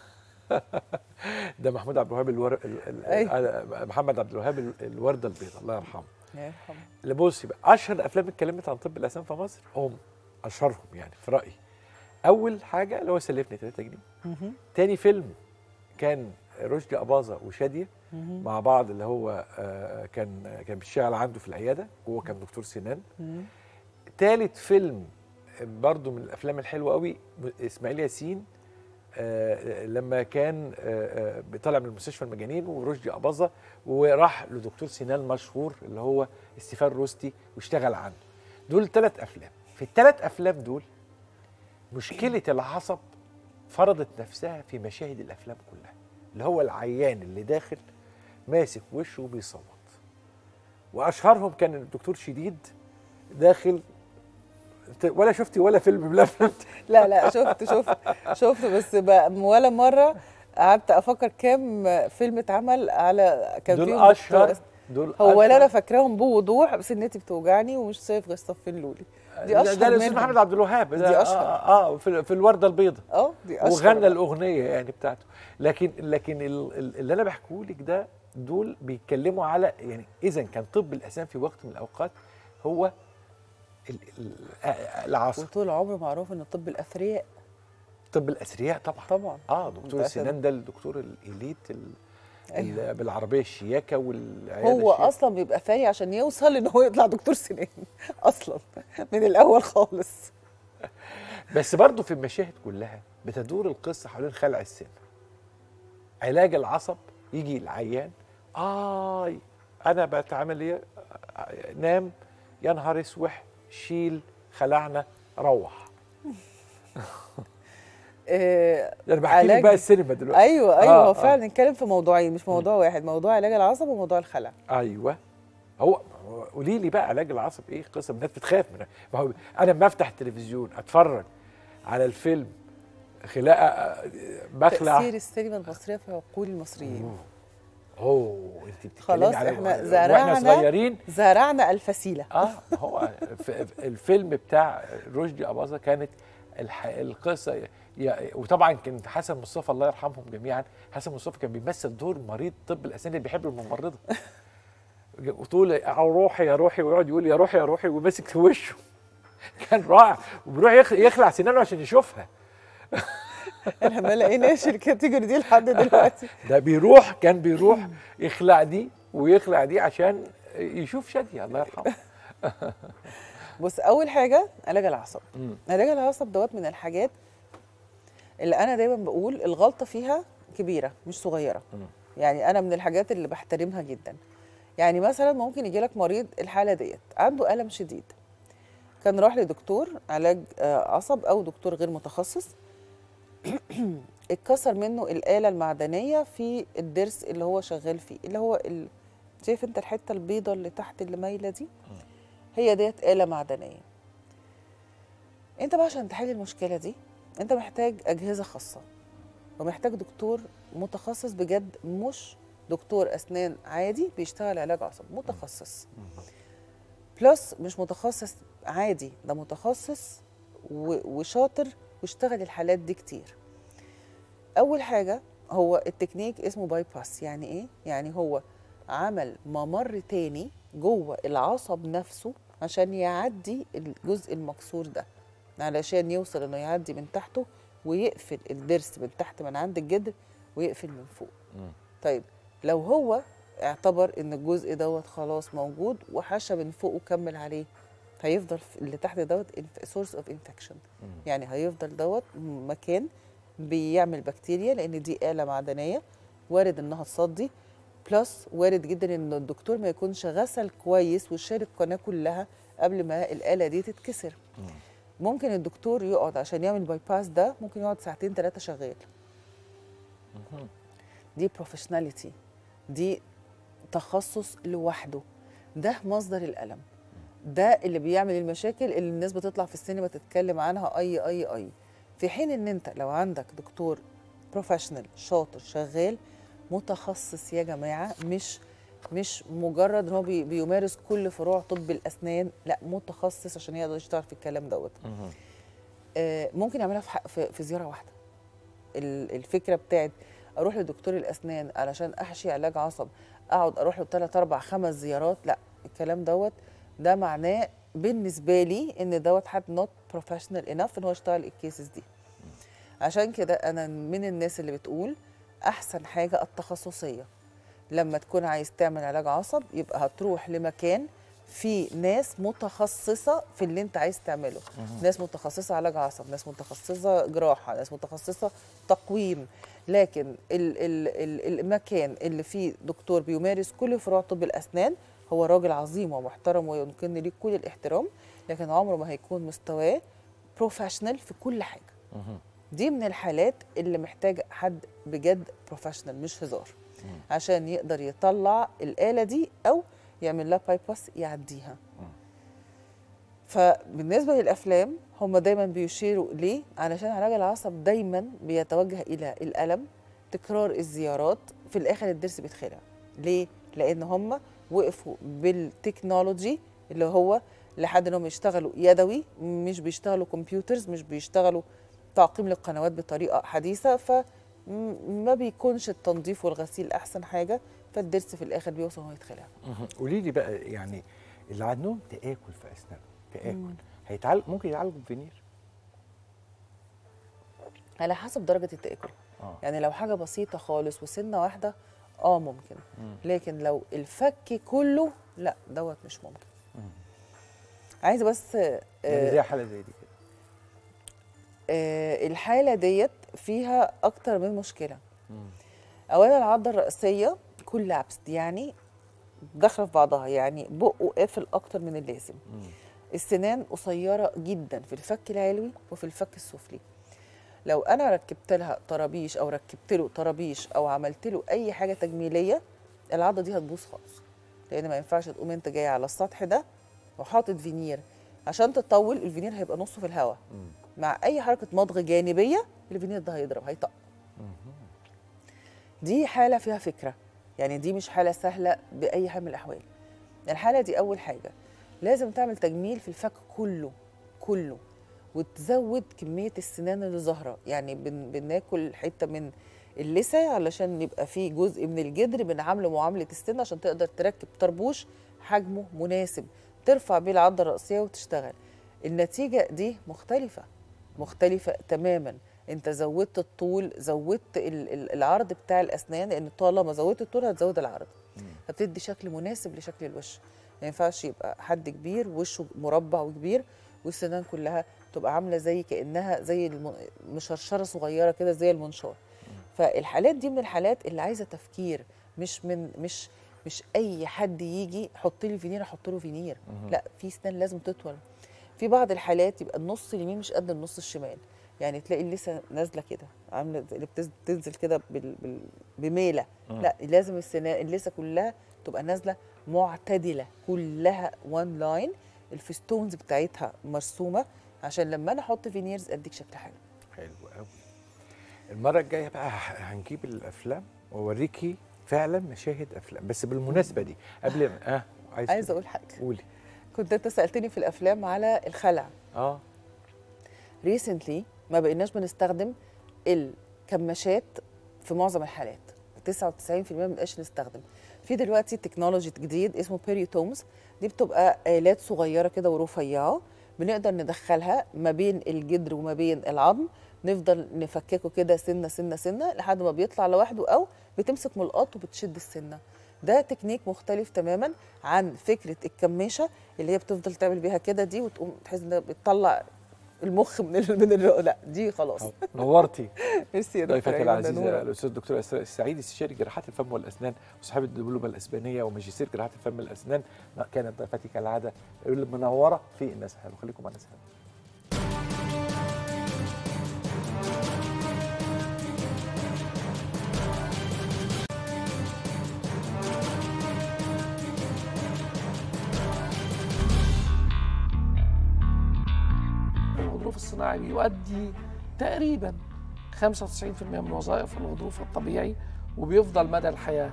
ده محمود عبد الوهاب الور... ال... ال... أيوة. آه، محمد عبد الوهاب ال- الورده البيضاء الله يرحمه الله يرحمه اللي بصي بقى اشهر الافلام اللي اتكلمت عن طب الاسنان في مصر هم اشهرهم يعني في رايي اول حاجه اللي هو سلفني 3 جنيه مهم. تاني فيلم كان رشدي اباظه وشاديه مهم. مع بعض اللي هو آه، كان كان بيشتغل عنده في العياده وهو كان دكتور سنان مهم. تالت فيلم برضو من الافلام الحلوه قوي اسماعيل ياسين آه، لما كان آه، آه، طالع من مستشفى المجانين ورشدي اباظه وراح لدكتور سنان مشهور اللي هو استيفان روستي واشتغل عنده دول ثلاث افلام في الثلاث افلام دول مشكله العصب فرضت نفسها في مشاهد الافلام كلها اللي هو العيان اللي داخل ماسك وشه وبيصوت واشهرهم كان الدكتور شديد داخل ت- ولا شفتي ولا فيلم من الافلام لا لا شفت شفت شفت بس بقى ولا مره قعدت افكر كام فيلم اتعمل على كان دول فيهم دكتور اشهر أس- دول هو ولا أشهر. انا فاكراهم بوضوح بس نتي بتوجعني ومش شايف غير الصفين الاولى دي ده- اشهر ده الاستاذ منهم. محمد عبد الوهاب ده دي أشهر. اه, آه في, في الورده البيضاء اه دي اشهر وغنى بقى. الاغنيه يعني بتاعته لكن لكن ال- ال- اللي انا بحكيه لك ده دول بيتكلموا على يعني اذا كان طب الاسنان في وقت من الاوقات هو ال- ال- آه، العصر وطول عمره معروف ان طب الاثرياء طب الاثرياء طبعا طبعا اه دكتور متأكد. السنان ده الدكتور الاليت ال- أيوة. ال- بالعربيه الشياكه والعياده هو الشياكة. اصلا بيبقى ثاني عشان يوصل ان هو يطلع دكتور سنان اصلا من الاول خالص بس برضه في المشاهد كلها بتدور القصه حوالين خلع السن علاج العصب يجي العيان آي أنا بتعمل إيه آه، نام يا نهار اسوح شيل خلعنا روح آه ده أنا بحكي لك علاج- بقى السينما دلوقتي ايوه ايوه آه، هو آه. فعلا نتكلم في موضوعين مش موضوع واحد موضوع علاج العصب وموضوع الخلع ايوه هو هو- قولي لي بقى علاج العصب ايه قصه الناس بتخاف منها ما هو انا لما افتح التلفزيون اتفرج على الفيلم خلاء بخلع تاثير السينما المصريه في عقول المصريين اوه انت بتتكلمي خلاص على احنا واحنا زرعنا صغيرين زرعنا الفسيله اه هو في في الفيلم بتاع رشدي اباظه كانت الح... القصه ي... وطبعا كان حسن مصطفى الله يرحمهم جميعا حسن مصطفى كان بيمثل دور مريض طب الاسنان اللي بيحب الممرضه وطول يا روحي يا روحي ويقعد يقول يا روحي يا روحي وماسك في وشه كان رائع وبيروح يخ- يخلع سنانه عشان يشوفها احنا ما لقيناش الكاتيجوري دي لحد دلوقتي ده بيروح كان بيروح يخلع دي ويخلع دي عشان يشوف شاديه الله يرحمه بص اول حاجه علاج العصب مم. علاج العصب دوت من الحاجات اللي انا دايما بقول الغلطه فيها كبيره مش صغيره مم. يعني انا من الحاجات اللي بحترمها جدا يعني مثلا ممكن يجي لك مريض الحاله ديت عنده الم شديد كان راح لدكتور علاج آه، عصب او دكتور غير متخصص اتكسر منه الاله المعدنيه في الضرس اللي هو شغال فيه اللي هو ال... شايف انت الحته البيضه اللي تحت اللي مايله دي هي ديت آلة معدنية انت بقى عشان تحل المشكلة دي انت محتاج أجهزة خاصة ومحتاج دكتور متخصص بجد مش دكتور أسنان عادي بيشتغل علاج عصب متخصص بلس مش متخصص عادي ده متخصص و- وشاطر واشتغل الحالات دي كتير أول حاجة هو التكنيك اسمه باي باس يعني ايه؟ يعني هو عمل ممر تاني جوه العصب نفسه عشان يعدي الجزء المكسور ده علشان يوصل انه يعدي من تحته ويقفل الضرس من تحت من عند الجدر ويقفل من فوق مم. طيب لو هو اعتبر ان الجزء دوت خلاص موجود وحشى من فوق وكمل عليه هيفضل في- اللي تحت دوت سورس اوف انفكشن يعني هيفضل دوت مكان بيعمل بكتيريا لان دي آلة معدنية وارد انها تصدي بلس وارد جدا ان الدكتور ما يكونش غسل كويس وشال القناة كلها قبل ما الآلة دي تتكسر ممكن الدكتور يقعد عشان يعمل باي باس ده ممكن يقعد ساعتين ثلاثة شغال دي بروفيشناليتي دي تخصص لوحده ده مصدر الألم ده اللي بيعمل المشاكل اللي الناس بتطلع في السينما تتكلم عنها اي اي اي في حين ان انت لو عندك دكتور بروفيشنال شاطر شغال متخصص يا جماعه مش مش مجرد ان هو بي بيمارس كل فروع طب الاسنان لا متخصص عشان يقدر يشتغل في الكلام دوت آه، ممكن يعملها في, ح- في, في زياره واحده ال- الفكره بتاعت اروح لدكتور الاسنان علشان احشي علاج عصب اقعد اروح له ثلاث اربع خمس زيارات لا الكلام دوت ده معناه بالنسبه لي ان دوت حد نوت بروفيشنال انف ان هو يشتغل الكيسز دي عشان كده انا من الناس اللي بتقول احسن حاجه التخصصيه لما تكون عايز تعمل علاج عصب يبقى هتروح لمكان في ناس متخصصة في اللي انت عايز تعمله ناس متخصصة علاج عصب ناس متخصصة جراحة ناس متخصصة تقويم لكن ال ال ال المكان اللي فيه دكتور بيمارس كل فروع طب الأسنان هو راجل عظيم ومحترم ويمكن ليه كل الاحترام لكن عمره ما هيكون مستواه بروفيشنال في كل حاجة دي من الحالات اللي محتاج حد بجد بروفيشنال مش هزار عشان يقدر يطلع الآلة دي أو يعمل لها باي باس يعديها فبالنسبة للأفلام هم دايما بيشيروا ليه علشان علاج العصب دايما بيتوجه إلى الألم تكرار الزيارات في الآخر الضرس بيتخلع ليه؟ لأن هم وقفوا بالتكنولوجي اللي هو لحد انهم يشتغلوا يدوي مش بيشتغلوا كمبيوترز مش بيشتغلوا تعقيم للقنوات بطريقه حديثه فما بيكونش التنظيف والغسيل احسن حاجه فالضرس في الاخر بيوصل انه يتخلع قولي لي بقى يعني اللي عندهم تآكل في أسنانهم تآكل هيتعالج ممكن يتعالجوا بفينير على حسب درجه التاكل آه. يعني لو حاجه بسيطه خالص وسنه واحده اه ممكن لكن لو الفك كله لا دوت مش ممكن عايزه بس يعني آه، زي حالة زي دي كده آه، الحالة ديت فيها أكتر من مشكلة أولا العضة الرئيسية كل ابسد يعني داخلة في بعضها يعني بقه قافل أكتر من اللازم السنان قصيرة جدا في الفك العلوي وفي الفك السفلي لو أنا ركبت لها طرابيش أو ركبت له طرابيش أو عملت له أي حاجة تجميلية العضة دي هتبوظ خالص لأن ما ينفعش تقوم أنت جاي على السطح ده وحاطط فينير عشان تطول الفينير هيبقى نصه في الهواء مع اي حركه مضغ جانبيه الفينير ده هيضرب هيطق دي حاله فيها فكره يعني دي مش حاله سهله باي حال من الاحوال الحاله دي اول حاجه لازم تعمل تجميل في الفك كله كله وتزود كميه السنان اللي ظاهره يعني بن بناكل حته من اللثه علشان يبقى فيه جزء من الجدر بنعامله معامله السن عشان تقدر تركب طربوش حجمه مناسب ترفع بيه العضه الرئيسيه وتشتغل النتيجه دي مختلفه مختلفه تماما انت زودت الطول زودت ال- ال- العرض بتاع الاسنان لان طالما زودت الطول هتزود العرض فبتدي شكل مناسب لشكل الوش ما ينفعش يبقى حد كبير وشه مربع وكبير والسنان كلها تبقى عامله زي كانها زي الم- مشرشره صغيره كده زي المنشار فالحالات دي من الحالات اللي عايزه تفكير مش من مش مش اي حد يجي حط لي فينير احط له فينير لا في سنان لازم تطول في بعض الحالات يبقى النص اليمين مش قد النص الشمال يعني تلاقي اللثه نازله كده عامله زي اللي بتز- بتنزل كده بال... بال... بميله لا لازم السنان اللثه كلها تبقى نازله معتدله كلها وان لاين الفستونز بتاعتها مرسومه عشان لما انا احط فينيرز اديك شكل حلو حلو قوي المرة الجاية بقى هنجيب الأفلام وأوريكي فعلا مشاهد أفلام بس بالمناسبة دي قبل ما آه عايز عايزه اقول حاجه قولي كنت انت سالتني في الافلام على الخلع اه ريسنتلي ما بقيناش بنستخدم الكماشات في معظم الحالات 99% ما بنبقاش نستخدم في دلوقتي تكنولوجي جديد اسمه بيريوتومز دي بتبقى آلات صغيرة كده ورفيعة بنقدر ندخلها ما بين الجدر وما بين العظم نفضل نفككه كده سنة سنة سنة لحد ما بيطلع لوحده أو بتمسك ملقاط وبتشد السنة ده تكنيك مختلف تماما عن فكره الكماشه اللي هي بتفضل تعمل بيها كده دي وتقوم تحس انها بتطلع المخ من ال من الرق لا دي خلاص نورتي ميرسي يا دكتور ضيفتي أيمن، العزيزه نورة. الاستاذ الدكتور اسراء السعيد استشاري جراحات الفم والاسنان وصاحب الدبلومه الاسبانيه وماجستير جراحات الفم والاسنان كانت ضيفتي كالعاده المنوره في الناس حلو خليكم مع الناس حلو الغضروف الصناعي بيؤدي تقريبا 95% من وظائف الغضروف الطبيعي وبيفضل مدى الحياه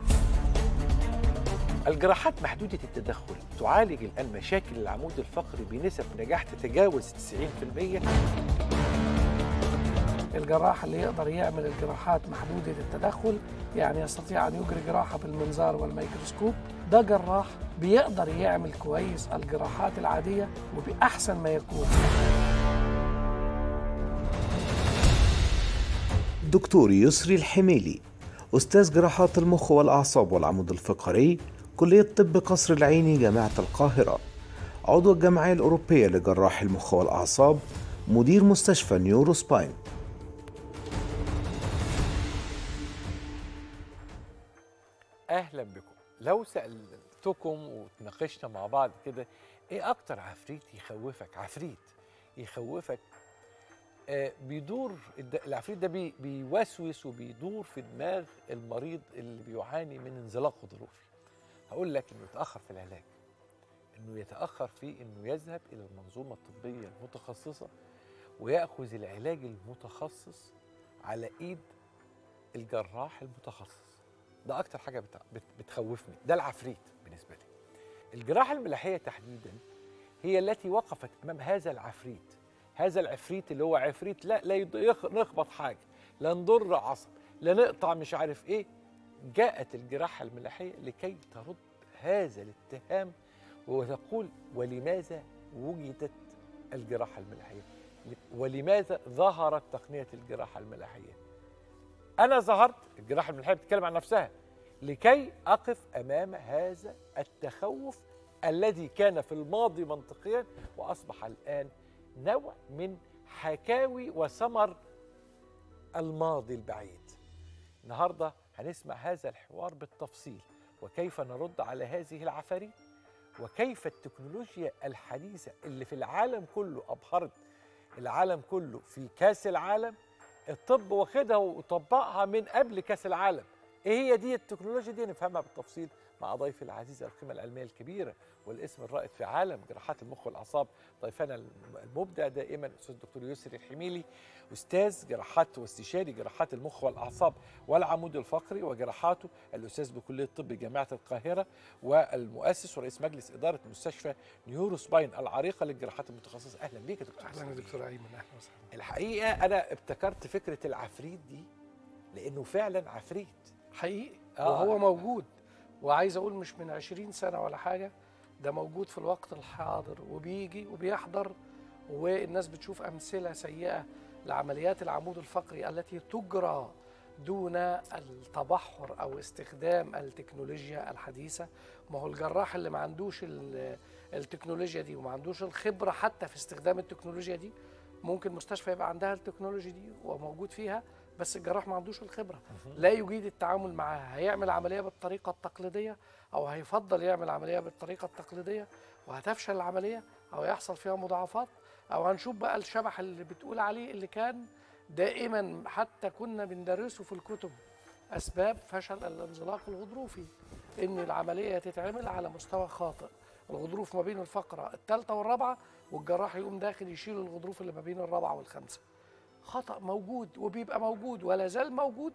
الجراحات محدودة التدخل تعالج الآن مشاكل العمود الفقري بنسب نجاح تتجاوز 90% الجراح اللي يقدر يعمل الجراحات محدودة التدخل يعني يستطيع أن يجري جراحة بالمنظار والميكروسكوب ده جراح بيقدر يعمل كويس الجراحات العادية وبأحسن ما يكون دكتور يسري الحميلي أستاذ جراحات المخ والأعصاب والعمود الفقري كلية طب قصر العيني جامعة القاهرة عضو الجمعية الأوروبية لجراح المخ والأعصاب مدير مستشفى نيورو سباين أهلا بكم لو سألتكم وتناقشنا مع بعض كده إيه أكتر عفريت يخوفك عفريت يخوفك آه بيدور الد- العفريت ده بي بيوسوس وبيدور في دماغ المريض اللي بيعاني من انزلاق غضروفي هقول لك انه يتاخر في العلاج انه يتاخر في انه يذهب الى المنظومه الطبيه المتخصصه وياخذ العلاج المتخصص على ايد الجراح المتخصص ده اكتر حاجه بت- بت- بتخوفني ده العفريت بالنسبه لي الجراحه الملاحيه تحديدا هي التي وقفت امام هذا العفريت هذا العفريت اللي هو عفريت لا لا يض- يخ- نخبط حاجه لا نضر عصب لا نقطع مش عارف ايه جاءت الجراحه الملاحيه لكي ترد هذا الاتهام وتقول ولماذا وجدت الجراحه الملاحيه ولماذا ظهرت تقنيه الجراحه الملاحيه انا ظهرت الجراحه الملاحيه بتتكلم عن نفسها لكي اقف امام هذا التخوف الذي كان في الماضي منطقيا واصبح الان نوع من حكاوي وثمر الماضي البعيد النهارده هنسمع هذا الحوار بالتفصيل وكيف نرد على هذه العفاريت وكيف التكنولوجيا الحديثه اللي في العالم كله ابهرت العالم كله في كاس العالم الطب واخدها وطبقها من قبل كاس العالم ايه هي دي التكنولوجيا دي نفهمها بالتفصيل مع ضيفي العزيز القيمه العلميه الكبيره والاسم الرائد في عالم جراحات المخ والاعصاب ضيفنا المبدع دائما الاستاذ الدكتور يسري الحميلي استاذ جراحات واستشاري جراحات المخ والاعصاب والعمود الفقري وجراحاته الاستاذ بكليه الطب جامعه القاهره والمؤسس ورئيس مجلس اداره مستشفى نيورو سباين العريقه للجراحات المتخصصه اهلا بيك يا دكتور اهلا يسري. يا دكتور ايمن اهلا وسهلا الحقيقه انا ابتكرت فكره العفريت دي لانه فعلا عفريت حقيقي آه. وهو موجود وعايز اقول مش من 20 سنه ولا حاجه ده موجود في الوقت الحاضر وبيجي وبيحضر والناس بتشوف امثله سيئه لعمليات العمود الفقري التي تجرى دون التبحر او استخدام التكنولوجيا الحديثه ما هو الجراح اللي ما عندوش ال- التكنولوجيا دي وما عندوش الخبره حتى في استخدام التكنولوجيا دي ممكن مستشفى يبقى عندها التكنولوجي دي وموجود فيها بس الجراح ما عندوش الخبره لا يجيد التعامل معاها هيعمل عمليه بالطريقه التقليديه او هيفضل يعمل عمليه بالطريقه التقليديه وهتفشل العمليه او يحصل فيها مضاعفات او هنشوف بقى الشبح اللي بتقول عليه اللي كان دائما حتى كنا بندرسه في الكتب اسباب فشل الانزلاق الغضروفي ان العمليه تتعمل على مستوى خاطئ الغضروف ما بين الفقره الثالثه والرابعه والجراح يقوم داخل يشيل الغضروف اللي ما بين الرابعه والخامسه خطا موجود وبيبقى موجود ولا زال موجود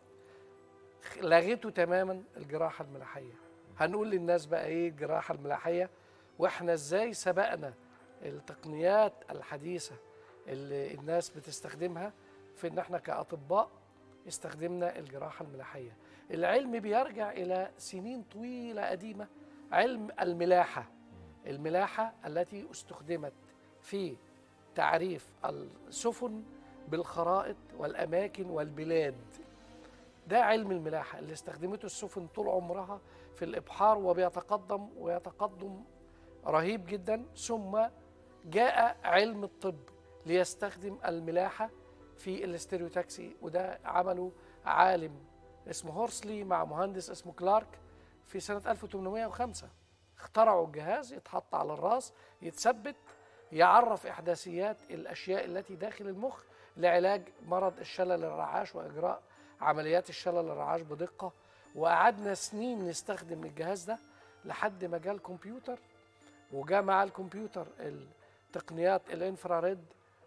لغيته تماما الجراحه الملاحيه هنقول للناس بقى ايه الجراحه الملاحيه واحنا ازاي سبقنا التقنيات الحديثه اللي الناس بتستخدمها في ان احنا كاطباء استخدمنا الجراحه الملاحيه العلم بيرجع الى سنين طويله قديمه علم الملاحه الملاحه التي استخدمت في تعريف السفن بالخرائط والاماكن والبلاد ده علم الملاحه اللي استخدمته السفن طول عمرها في الابحار وبيتقدم ويتقدم رهيب جدا ثم جاء علم الطب ليستخدم الملاحه في الاستيريوتاكسي وده عمله عالم اسمه هورسلي مع مهندس اسمه كلارك في سنه 1805 اخترعوا الجهاز يتحط على الراس يتثبت يعرف احداثيات الاشياء التي داخل المخ لعلاج مرض الشلل الرعاش واجراء عمليات الشلل الرعاش بدقه وقعدنا سنين نستخدم الجهاز ده لحد ما جاء الكمبيوتر وجاء مع الكمبيوتر التقنيات الانفراريد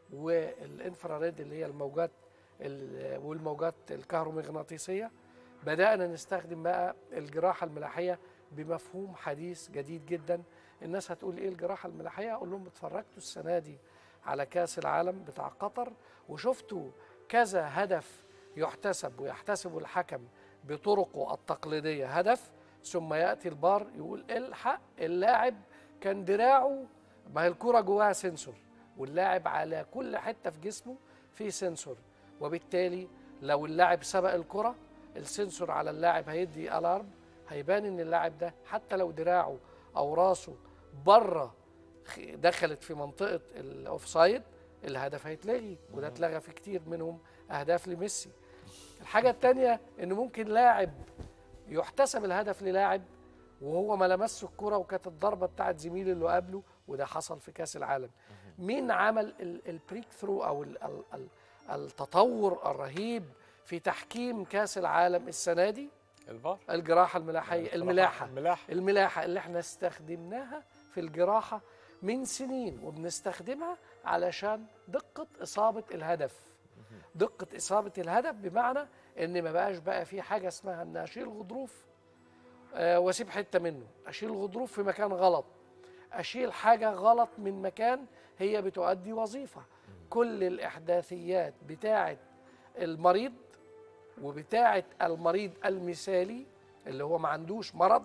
والانفراريد اللي هي الموجات ال- والموجات الكهرومغناطيسيه بدانا نستخدم بقى الجراحه الملاحيه بمفهوم حديث جديد جدا الناس هتقول ايه الجراحه الملاحيه اقول لهم اتفرجتوا السنه دي على كاس العالم بتاع قطر وشفتوا كذا هدف يحتسب ويحتسب الحكم بطرقه التقليديه هدف ثم ياتي البار يقول الحق اللاعب كان دراعه ما هي الكره جواها سنسور واللاعب على كل حته في جسمه في سنسور وبالتالي لو اللاعب سبق الكره السنسور على اللاعب هيدي الارم هيبان ان اللاعب ده حتى لو دراعه او راسه بره خ- دخلت في منطقه الاوفسايد الهدف هيتلغي وده اتلغى في كتير منهم اهداف لميسي الحاجه الثانيه ان ممكن لاعب يحتسب الهدف للاعب وهو ما لمسش الكرة وكانت الضربة بتاعت زميله اللي قبله وده حصل في كأس العالم مين عمل ال- البريك ثرو أو ال- ال- ال- التطور الرهيب في تحكيم كأس العالم السنة دي الفار الجراحة الملاحية الملاحة الملاحه الملاحة اللي احنا استخدمناها في الجراحة من سنين وبنستخدمها علشان دقة إصابة الهدف دقة إصابة الهدف بمعنى إن ما بقاش بقى في حاجة اسمها إن أشيل غضروف آه وأسيب حتة منه أشيل غضروف في مكان غلط أشيل حاجة غلط من مكان هي بتؤدي وظيفة كل الإحداثيات بتاعة المريض وبتاعة المريض المثالي اللي هو ما عندوش مرض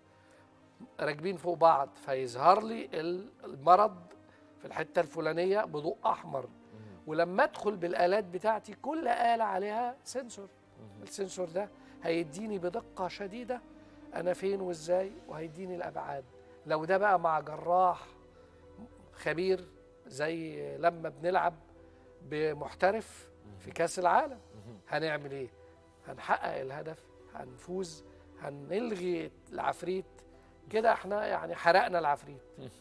راكبين فوق بعض فيظهر لي المرض في الحته الفلانيه بضوء احمر ولما ادخل بالالات بتاعتي كل اله عليها سنسور السنسور ده هيديني بدقه شديده انا فين وازاي وهيديني الابعاد لو ده بقى مع جراح خبير زي لما بنلعب بمحترف في كاس العالم هنعمل ايه هنحقق الهدف هنفوز هنلغي العفريت كده احنا يعني حرقنا العفريت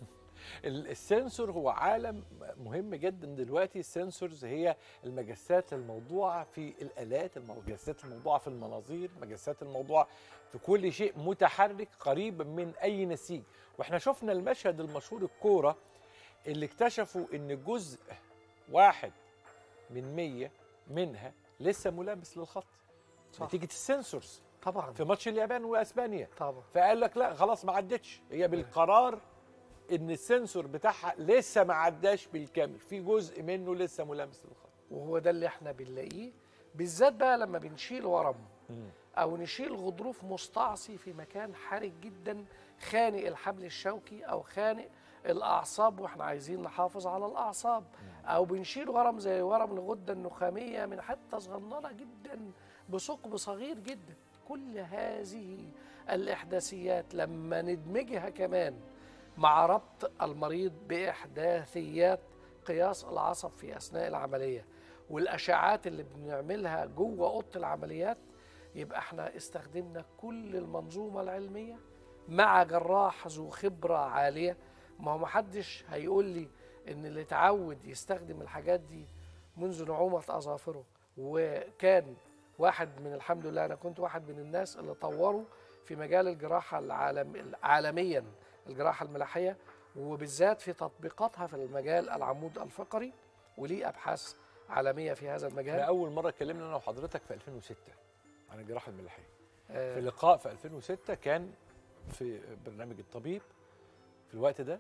ال- السنسور هو عالم مهم جدا دلوقتي السنسورز هي المجسات الموضوعه في الالات المجسات الموضوعه في المناظير المجسات الموضوعه في كل شيء متحرك قريب من اي نسيج واحنا شفنا المشهد المشهور الكوره اللي اكتشفوا ان جزء واحد من مية منها لسه ملامس للخط صح. نتيجه السنسورز طبعا في ماتش اليابان واسبانيا طبعا فقال لك لا خلاص ما عدتش هي بالقرار ان السنسور بتاعها لسه ما عداش بالكامل في جزء منه لسه ملامس للخط وهو ده اللي احنا بنلاقيه بالذات بقى لما بنشيل ورم او نشيل غضروف مستعصي في مكان حرج جدا خانق الحبل الشوكي او خانق الاعصاب واحنا عايزين نحافظ على الاعصاب او بنشيل ورم زي ورم الغده النخاميه من حته صغننه جدا بثقب صغير جدا كل هذه الاحداثيات لما ندمجها كمان مع ربط المريض باحداثيات قياس العصب في اثناء العمليه والاشعاعات اللي بنعملها جوه اوضه العمليات يبقى احنا استخدمنا كل المنظومه العلميه مع جراح ذو خبره عاليه ما هو محدش هيقول لي ان اللي اتعود يستخدم الحاجات دي منذ نعومه اظافره وكان واحد من الحمد لله انا كنت واحد من الناس اللي طوروا في مجال الجراحه العالم عالميا الجراحه الملاحيه وبالذات في تطبيقاتها في المجال العمود الفقري وليه ابحاث عالميه في هذا احنا المجال اول مره اتكلمنا انا وحضرتك في 2006 عن الجراحه الملاحيه آه، في لقاء في 2006 كان في برنامج الطبيب في الوقت ده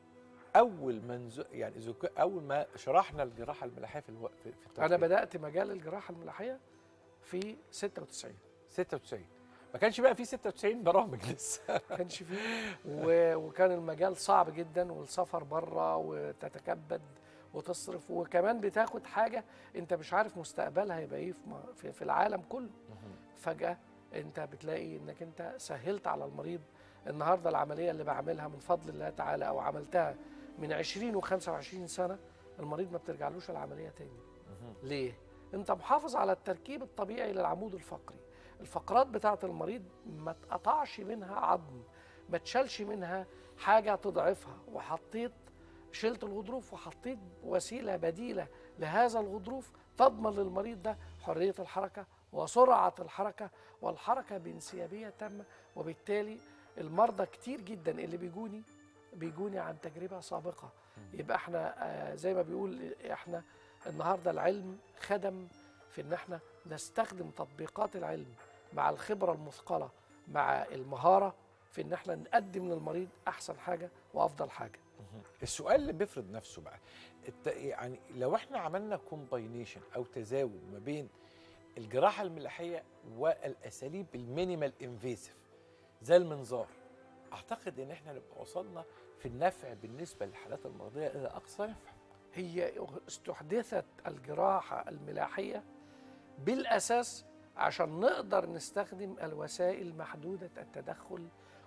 اول ما نز... يعني زك... اول ما شرحنا الجراحه الملاحيه في الوقت في, في انا التطبيق. بدات مجال الجراحه الملاحيه في 96 96 ما كانش بقى في 96 برامج لسه ما كانش فيه و... وكان المجال صعب جدا والسفر بره وتتكبد وتصرف وكمان بتاخد حاجه انت مش عارف مستقبلها هيبقى ايه في م- في- في العالم كله فجاه انت بتلاقي انك انت سهلت على المريض النهارده العمليه اللي بعملها من فضل الله تعالى او عملتها من 20 و25 سنه المريض ما بترجعلوش العمليه تاني ليه انت محافظ على التركيب الطبيعي للعمود الفقري الفقرات بتاعه المريض ما تقطعش منها عظم ما تشالش منها حاجه تضعفها وحطيت شلت الغضروف وحطيت وسيله بديله لهذا الغضروف تضمن للمريض ده حريه الحركه وسرعه الحركه والحركه بانسيابيه تامه وبالتالي المرضى كتير جدا اللي بيجوني بيجوني عن تجربه سابقه يبقى احنا آه، زي ما بيقول احنا النهارده العلم خدم في ان احنا نستخدم تطبيقات العلم مع الخبره المثقله مع المهاره في ان احنا نقدم للمريض احسن حاجه وافضل حاجه السؤال اللي بيفرض نفسه بقى الت... يعني لو احنا عملنا كومباينيشن او تزاوج ما بين الجراحه الملاحيه والاساليب المينيمال انفيسيف زي المنظار اعتقد ان احنا نبقى وصلنا في النفع بالنسبه للحالات المرضيه الى اقصى نفع هي استحدثت الجراحه الملاحيه بالاساس عشان نقدر نستخدم الوسائل محدوده التدخل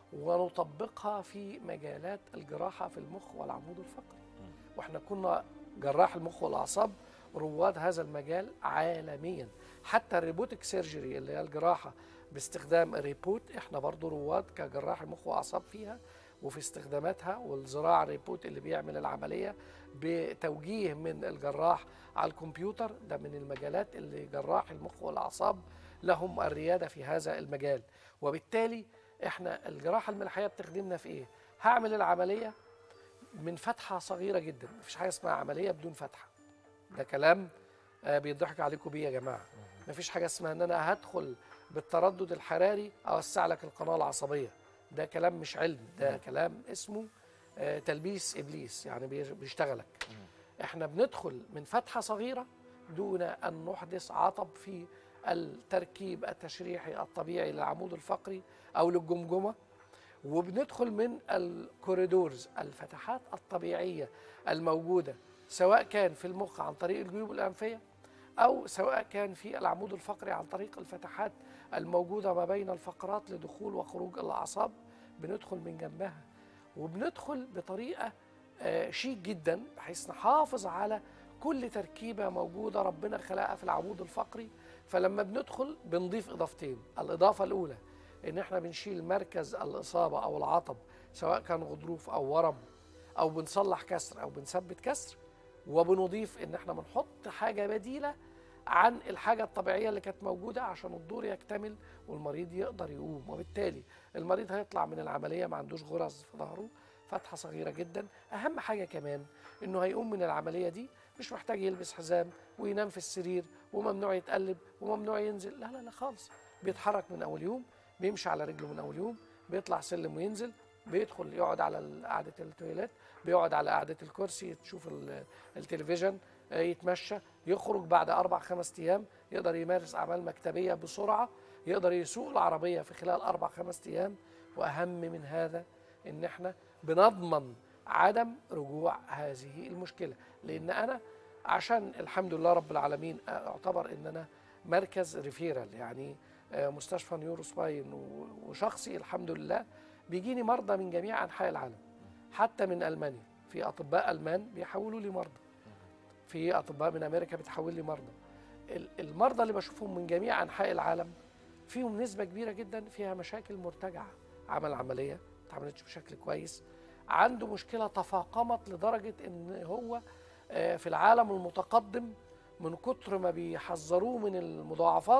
ونطبقها في مجالات الجراحه في المخ والعمود الفقري واحنا كنا جراح المخ والاعصاب رواد هذا المجال عالميا حتى الريبوتك سيرجري اللي هي الجراحه باستخدام الريبوت احنا برضو رواد كجراح المخ واعصاب فيها وفي استخداماتها والزراعه الريبوت اللي بيعمل العمليه بتوجيه من الجراح على الكمبيوتر ده من المجالات اللي جراح المخ والاعصاب لهم الرياده في هذا المجال وبالتالي احنا الجراحه الملحيه بتخدمنا في ايه هعمل العمليه من فتحه صغيره جدا مفيش حاجه اسمها عمليه بدون فتحه ده كلام آه، بيضحك عليكم بيه يا جماعه مفيش حاجه اسمها ان انا هدخل بالتردد الحراري اوسع لك القناه العصبيه ده كلام مش علم ده كلام اسمه آه، تلبيس ابليس يعني بيش- بيشتغلك احنا بندخل من فتحه صغيره دون ان نحدث عطب في التركيب التشريحي الطبيعي للعمود الفقري او للجمجمه وبندخل من الكوريدورز الفتحات الطبيعيه الموجوده سواء كان في المخ عن طريق الجيوب الانفيه او سواء كان في العمود الفقري عن طريق الفتحات الموجوده ما بين الفقرات لدخول وخروج الاعصاب بندخل من جنبها وبندخل بطريقه آه، شيك جدا بحيث نحافظ على كل تركيبه موجوده ربنا خلقها في العمود الفقري فلما بندخل بنضيف اضافتين الاضافه الاولى ان احنا بنشيل مركز الاصابه او العطب سواء كان غضروف او ورم او بنصلح كسر او بنثبت كسر وبنضيف ان احنا بنحط حاجه بديله عن الحاجه الطبيعيه اللي كانت موجوده عشان الدور يكتمل والمريض يقدر يقوم وبالتالي المريض هيطلع من العمليه ما عندوش غرز في ظهره فتحه صغيره جدا اهم حاجه كمان انه هيقوم من العمليه دي مش محتاج يلبس حزام وينام في السرير وممنوع يتقلب وممنوع ينزل لا لا لا خالص بيتحرك من اول يوم بيمشي على رجله من اول يوم بيطلع سلم وينزل بيدخل يقعد على ال- قعده التويليت بيقعد على قعده الكرسي تشوف ال- التلفزيون آه، يتمشى يخرج بعد اربع خمس ايام يقدر يمارس اعمال مكتبيه بسرعه يقدر يسوق العربيه في خلال اربع خمس ايام واهم من هذا ان احنا بنضمن عدم رجوع هذه المشكله لان انا عشان الحمد لله رب العالمين اعتبر ان انا مركز ريفيرال يعني آه، مستشفى نيورو سباين و- وشخصي الحمد لله بيجيني مرضى من جميع انحاء العالم حتى من المانيا في اطباء المان بيحولوا لي مرضى في اطباء من امريكا بتحول لي مرضى ال- المرضى اللي بشوفهم من جميع انحاء العالم فيهم نسبه كبيره جدا فيها مشاكل مرتجعه عمل عمليه ما اتعملتش بشكل كويس عنده مشكله تفاقمت لدرجه ان هو آه، في العالم المتقدم من كتر ما بيحذروه من المضاعفات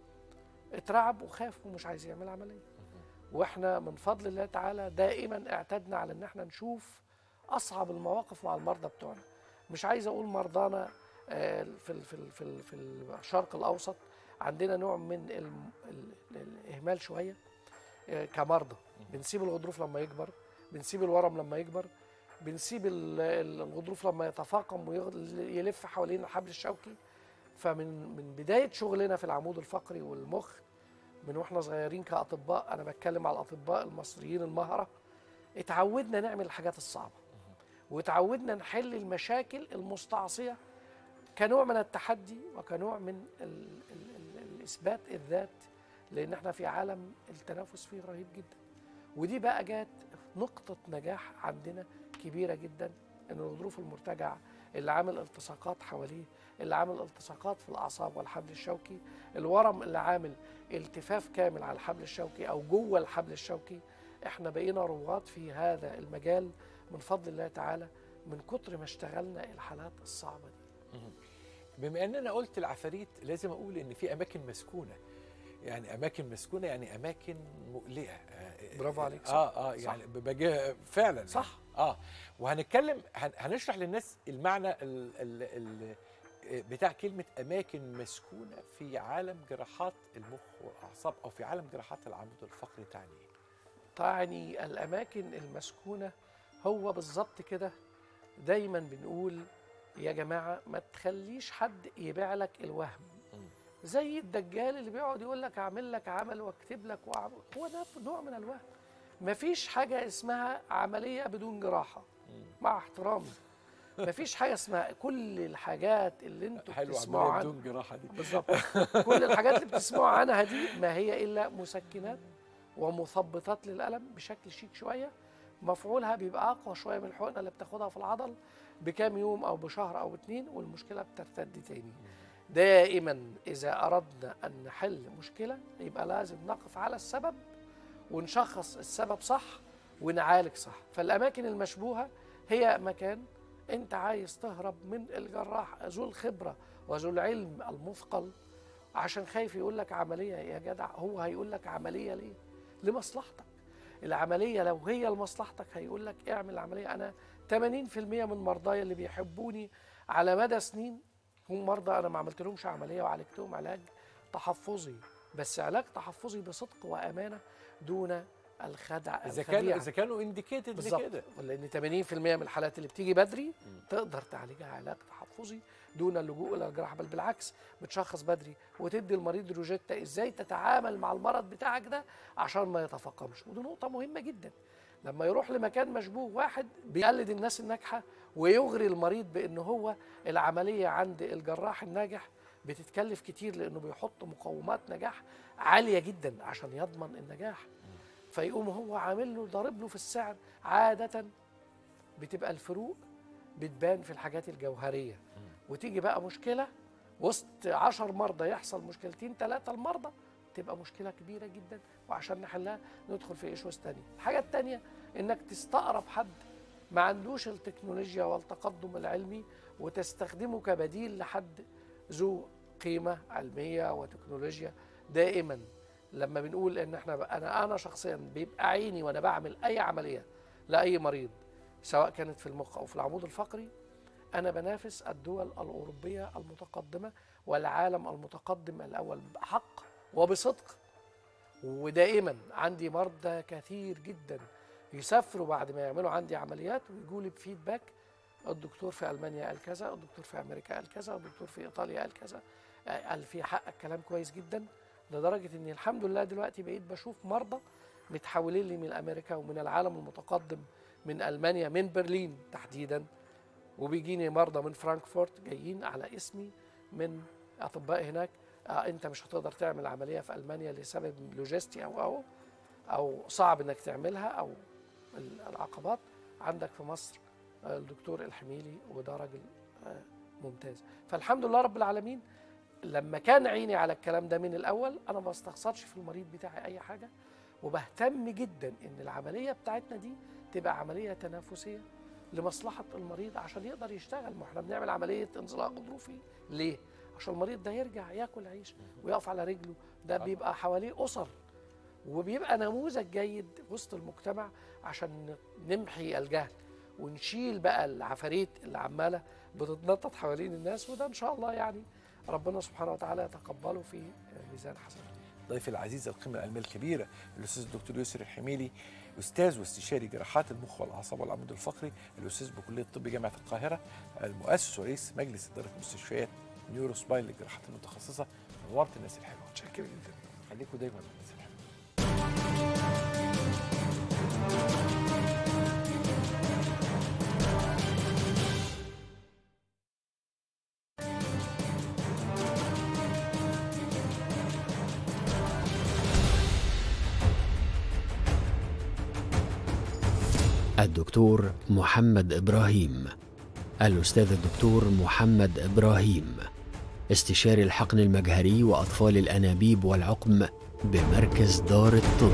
اترعب وخاف ومش عايز يعمل عمليه واحنا من فضل الله تعالى دائما اعتدنا على ان احنا نشوف اصعب المواقف مع المرضى بتوعنا مش عايز اقول مرضانا آه، في ال- في ال- في ال- في الشرق الاوسط عندنا نوع من الم- ال- الاهمال شويه آه، كمرضى بنسيب الغضروف لما يكبر بنسيب الورم لما يكبر بنسيب ال- ال- الغضروف لما يتفاقم ويلف حوالين الحبل الشوكي فمن من بدايه شغلنا في العمود الفقري والمخ من واحنا صغيرين كاطباء انا بتكلم على الاطباء المصريين المهره اتعودنا نعمل الحاجات الصعبه وتعودنا نحل المشاكل المستعصيه كنوع من التحدي وكنوع من ال ال ال الاثبات الذات لان احنا في عالم التنافس فيه رهيب جدا ودي بقى جات نقطه نجاح عندنا كبيره جدا ان الغضروف المرتجع اللي عامل التصاقات حواليه اللي عامل التصاقات في الاعصاب والحبل الشوكي الورم اللي عامل التفاف كامل على الحبل الشوكي او جوه الحبل الشوكي احنا بقينا رواد في هذا المجال من فضل الله تعالى من كتر ما اشتغلنا الحالات الصعبه دي بما ان انا قلت العفاريت لازم اقول ان في اماكن مسكونه يعني اماكن مسكونه يعني اماكن مقلقه آه، برافو عليك، صح. اه اه صح. يعني بجي فعلا صح. اه وهنتكلم هن- هنشرح للناس المعنى ال ال ال بتاع كلمه اماكن مسكونه في عالم جراحات المخ والاعصاب او في عالم جراحات العمود الفقري تعني إيه؟ تعني الأماكن المسكونة هو بالظبط كده دايما بنقول يا جماعة ما تخليش حد يبيع لك الوهم زي الدجال اللي بيقعد يقول لك اعمل لك عمل واكتب لك وأعمل. هو ده نوع من الوهم مفيش حاجة اسمها عملية بدون جراحة مع احترامي مفيش حاجة اسمها كل الحاجات اللي انتوا حلوه بتسمعوا عمليه عنها بدون جراحه دي بالظبط كل الحاجات اللي بتسمعوا عنها دي ما هي الا مسكنات ومثبطات للالم بشكل شيك شويه مفعولها بيبقى اقوى شويه من الحقنه اللي بتاخدها في العضل بكام يوم او بشهر او اتنين والمشكله بترتد تاني دائما اذا اردنا ان نحل مشكله يبقى لازم نقف على السبب ونشخص السبب صح ونعالج صح فالاماكن المشبوهه هي مكان انت عايز تهرب من الجراح ذو الخبره وذو العلم المثقل عشان خايف يقول لك عمليه يا جدع هو هيقول لك عمليه ليه لمصلحتك العمليه لو هي لمصلحتك هيقول لك اعمل العمليه انا 80% من مرضاي اللي بيحبوني على مدى سنين هم مرضى انا ما عملت لهمش عمليه وعالجتهم علاج تحفظي بس علاج تحفظي بصدق وامانه دون الخدع اذا كانوا الخديعة. اذا كانوا انديكيتد بالظبط لكده لان 80% من الحالات اللي بتيجي بدري تقدر تعالجها علاج تحفظي دون اللجوء الى الجراحه بل بالعكس بتشخص بدري وتدي المريض روجيتا ازاي تتعامل مع المرض بتاعك ده عشان ما يتفاقمش ودي نقطه مهمه جدا لما يروح لمكان مشبوه واحد بيقلد الناس الناجحه ويغري المريض بان هو العمليه عند الجراح الناجح بتتكلف كتير لانه بيحط مقومات نجاح عاليه جدا عشان يضمن النجاح فيقوم هو عامل له ضارب له في السعر عاده بتبقى الفروق بتبان في الحاجات الجوهريه وتيجي بقى مشكله وسط عشر مرضى يحصل مشكلتين ثلاثه المرضى تبقى مشكله كبيره جدا وعشان نحلها ندخل في ايشوز تانية الحاجه التانية انك تستقرب حد ما عندوش التكنولوجيا والتقدم العلمي وتستخدمه كبديل لحد ذو قيمه علميه وتكنولوجيا دائما لما بنقول ان احنا انا انا شخصيا بيبقى عيني وانا بعمل اي عمليه لاي مريض سواء كانت في المخ او في العمود الفقري انا بنافس الدول الاوروبيه المتقدمه والعالم المتقدم الاول بحق وبصدق ودائما عندي مرضى كثير جدا يسافروا بعد ما يعملوا عندي عمليات ويجوا لي بفيدباك الدكتور في المانيا قال كذا الدكتور في امريكا قال كذا الدكتور في ايطاليا قال كذا قال في حقك كلام كويس جدا لدرجه اني الحمد لله دلوقتي بقيت بشوف مرضى متحولين لي من امريكا ومن العالم المتقدم من المانيا من برلين تحديدا وبيجيني مرضى من فرانكفورت جايين على اسمي من اطباء هناك آه انت مش هتقدر تعمل عمليه في المانيا لسبب لوجستي او او او صعب انك تعملها او ال- العقبات عندك في مصر آه، الدكتور الحميلي وده راجل آه، ممتاز فالحمد لله رب العالمين لما كان عيني على الكلام ده من الاول انا ما بستخسرش في المريض بتاعي اي حاجه وبهتم جدا ان العمليه بتاعتنا دي تبقى عمليه تنافسيه لمصلحه المريض عشان يقدر يشتغل ما احنا بنعمل عمليه انزلاق غضروفي ليه عشان المريض ده يرجع ياكل عيش ويقف على رجله ده بيبقى حواليه اسر وبيبقى نموذج جيد وسط المجتمع عشان نمحي الجهل ونشيل بقى العفاريت اللي عماله بتتنطط حوالين الناس وده ان شاء الله يعني ربنا سبحانه وتعالى يتقبله في ميزان حسناته ضيفي العزيز القيمة العلمية الكبيرة الأستاذ الدكتور يسر الحميلي أستاذ واستشاري جراحات المخ والأعصاب والعمود الفقري الأستاذ بكلية الطب جامعة القاهرة المؤسس ورئيس مجلس إدارة مستشفيات نيورو سباين للجراحات المتخصصة نورت الناس الحلوة متشكر جدا خليكم دايما من الناس الحلوة الدكتور محمد إبراهيم الأستاذ الدكتور محمد إبراهيم استشاري الحقن المجهري وأطفال الأنابيب والعقم بمركز دار الطب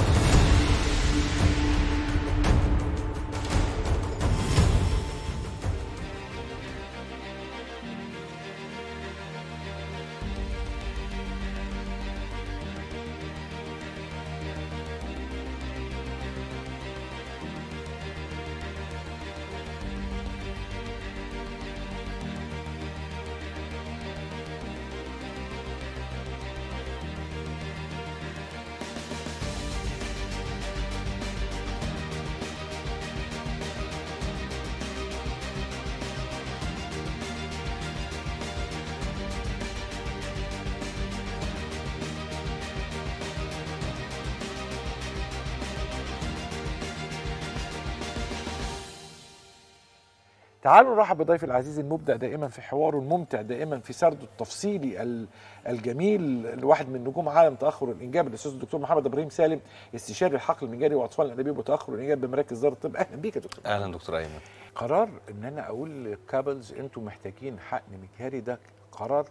تعالوا نرحب بضيفي العزيز المبدع دائما في حواره الممتع دائما في سرده التفصيلي ال- الجميل الواحد من نجوم عالم تاخر الانجاب الاستاذ الدكتور محمد ابراهيم سالم استشاري الحقل المجاري واطفال الانابيب وتاخر الانجاب بمراكز دار الطب اهلا بيك يا دكتور اهلا دكتور ايمن قرار ان انا اقول للكابلز انتوا محتاجين حقن مجهري ده قرار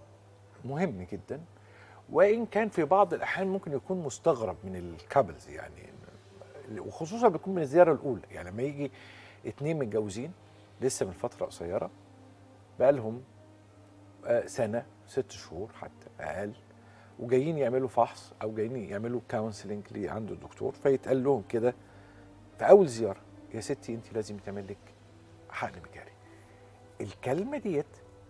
مهم جدا وان كان في بعض الاحيان ممكن يكون مستغرب من الكابلز يعني وخصوصا بيكون من الزياره الاولى يعني لما يجي اتنين متجوزين لسه من فتره قصيره بقالهم آه، سنه ست شهور حتى اقل وجايين يعملوا فحص او جايين يعملوا كونسلنج عند الدكتور فيتقال لهم كده في اول زياره يا ستي انت لازم تعمل لك حقن مجاري الكلمه ديت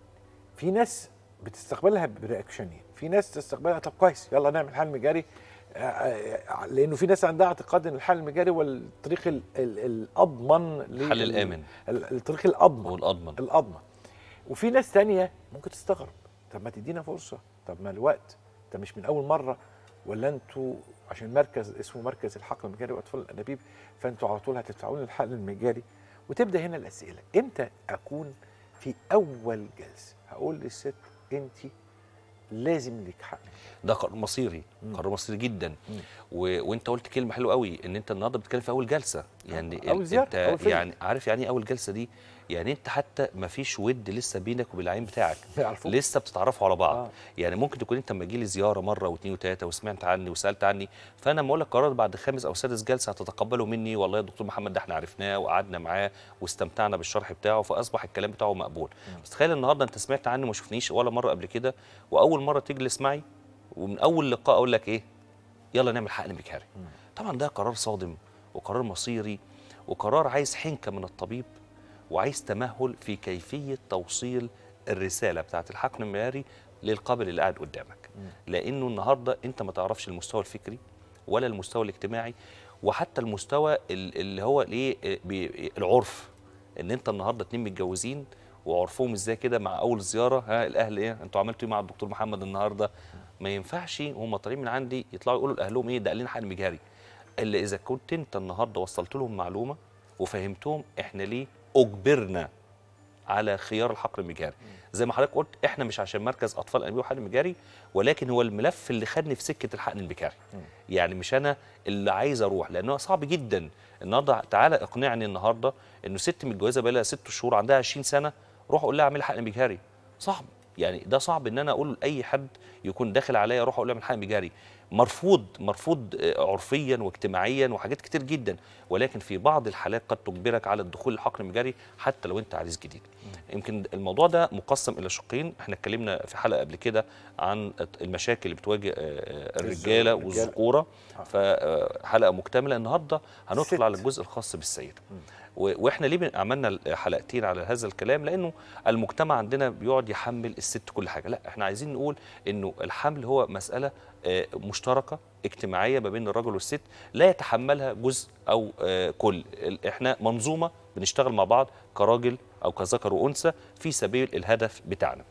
في ناس بتستقبلها برياكشنين في ناس تستقبلها طب كويس يلا نعمل حقن مجاري آه، آه، لانه في ناس عندها اعتقاد ان الحقن المجاري هو الطريق ال- ال- الاضمن لل- الحل الآمن. ال- الطريق الاضمن والاضمن الاضمن وفي ناس تانية ممكن تستغرب طب ما تدينا فرصه طب ما الوقت ده مش من اول مره ولا انتوا عشان مركز اسمه مركز الحقن المجاري واطفال الانابيب فانتوا على طول هتدفعوا لنا الحقن المجاري وتبدا هنا الاسئله امتى اكون في اول جلسه هقول للست انت لازم لك حقن ده قرار مصيري قرار مصيري جدا و... وانت قلت كلمه حلوه قوي ان انت النهارده بتتكلم في اول جلسه يعني أول ال- زيارة، انت أول فيلم. يعني عارف يعني ايه اول جلسه دي يعني انت حتى ما فيش ود لسه بينك وبين العين بتاعك يعرفوك. لسه بتتعرفوا على بعض آه. آه. يعني ممكن تكون انت لما لي زياره مره واثنين وثلاثه وسمعت عني وسالت عني فانا لما اقول لك قرار بعد خامس او سادس جلسه هتتقبله مني والله يا دكتور محمد ده احنا عرفناه وقعدنا معاه واستمتعنا بالشرح بتاعه فاصبح الكلام بتاعه مقبول بس تخيل النهارده انت سمعت عني وما شفنيش ولا مره قبل كده واول مره تجلس معي ومن اول لقاء اقول لك ايه يلا نعمل حقن مجهري طبعا ده قرار صادم وقرار مصيري وقرار عايز حنكه من الطبيب وعايز تمهل في كيفيه توصيل الرساله بتاعت الحقن المجهري للقابل اللي قاعد قدامك لانه النهارده انت ما تعرفش المستوى الفكري ولا المستوى الاجتماعي وحتى المستوى ال- اللي هو الايه بي- العرف ان انت النهارده اتنين متجوزين وعرفهم ازاي كده مع اول زياره ها الاهل ايه انتوا عملتوا ايه مع الدكتور محمد النهارده ما ينفعش هم طالعين من عندي يطلعوا يقولوا لاهلهم ايه ده قال لنا حقن مجهري الا اذا كنت انت النهارده وصلت لهم معلومه وفهمتهم احنا ليه اجبرنا على خيار الحقل المجاري زي ما حضرتك قلت احنا مش عشان مركز اطفال انابيب وحقن مجاري ولكن هو الملف اللي خدني في سكه الحقن المجاري يعني مش انا اللي عايز اروح لانه صعب جدا النهارده تعالى اقنعني النهارده انه ست متجوزه بقى لها ست شهور عندها 20 سنه روح اقول لها اعملي حقن مجاري صعب يعني ده صعب ان انا اقول لاي حد يكون داخل عليا اروح اقول له اعمل حقن مجاري مرفوض مرفوض آه، عرفيا واجتماعيا وحاجات كتير جدا ولكن في بعض الحالات قد تجبرك على الدخول الحقن المجاري حتى لو انت عريس جديد يمكن الموضوع ده مقسم الى شقين احنا اتكلمنا في حلقه قبل كده عن المشاكل اللي بتواجه آه، آه، الرجاله الرجالة. والذكوره فحلقه مكتمله النهارده هندخل الست. على الجزء الخاص بالسيده و- واحنا ليه بن- عملنا حلقتين على هذا الكلام لانه المجتمع عندنا بيقعد يحمل الست كل حاجه لا احنا عايزين نقول انه الحمل هو مساله آه، مشتركه اجتماعيه ما بين الرجل والست لا يتحملها جزء او آه، كل ال- احنا منظومه بنشتغل مع بعض كراجل او كذكر وانثى في سبيل الهدف بتاعنا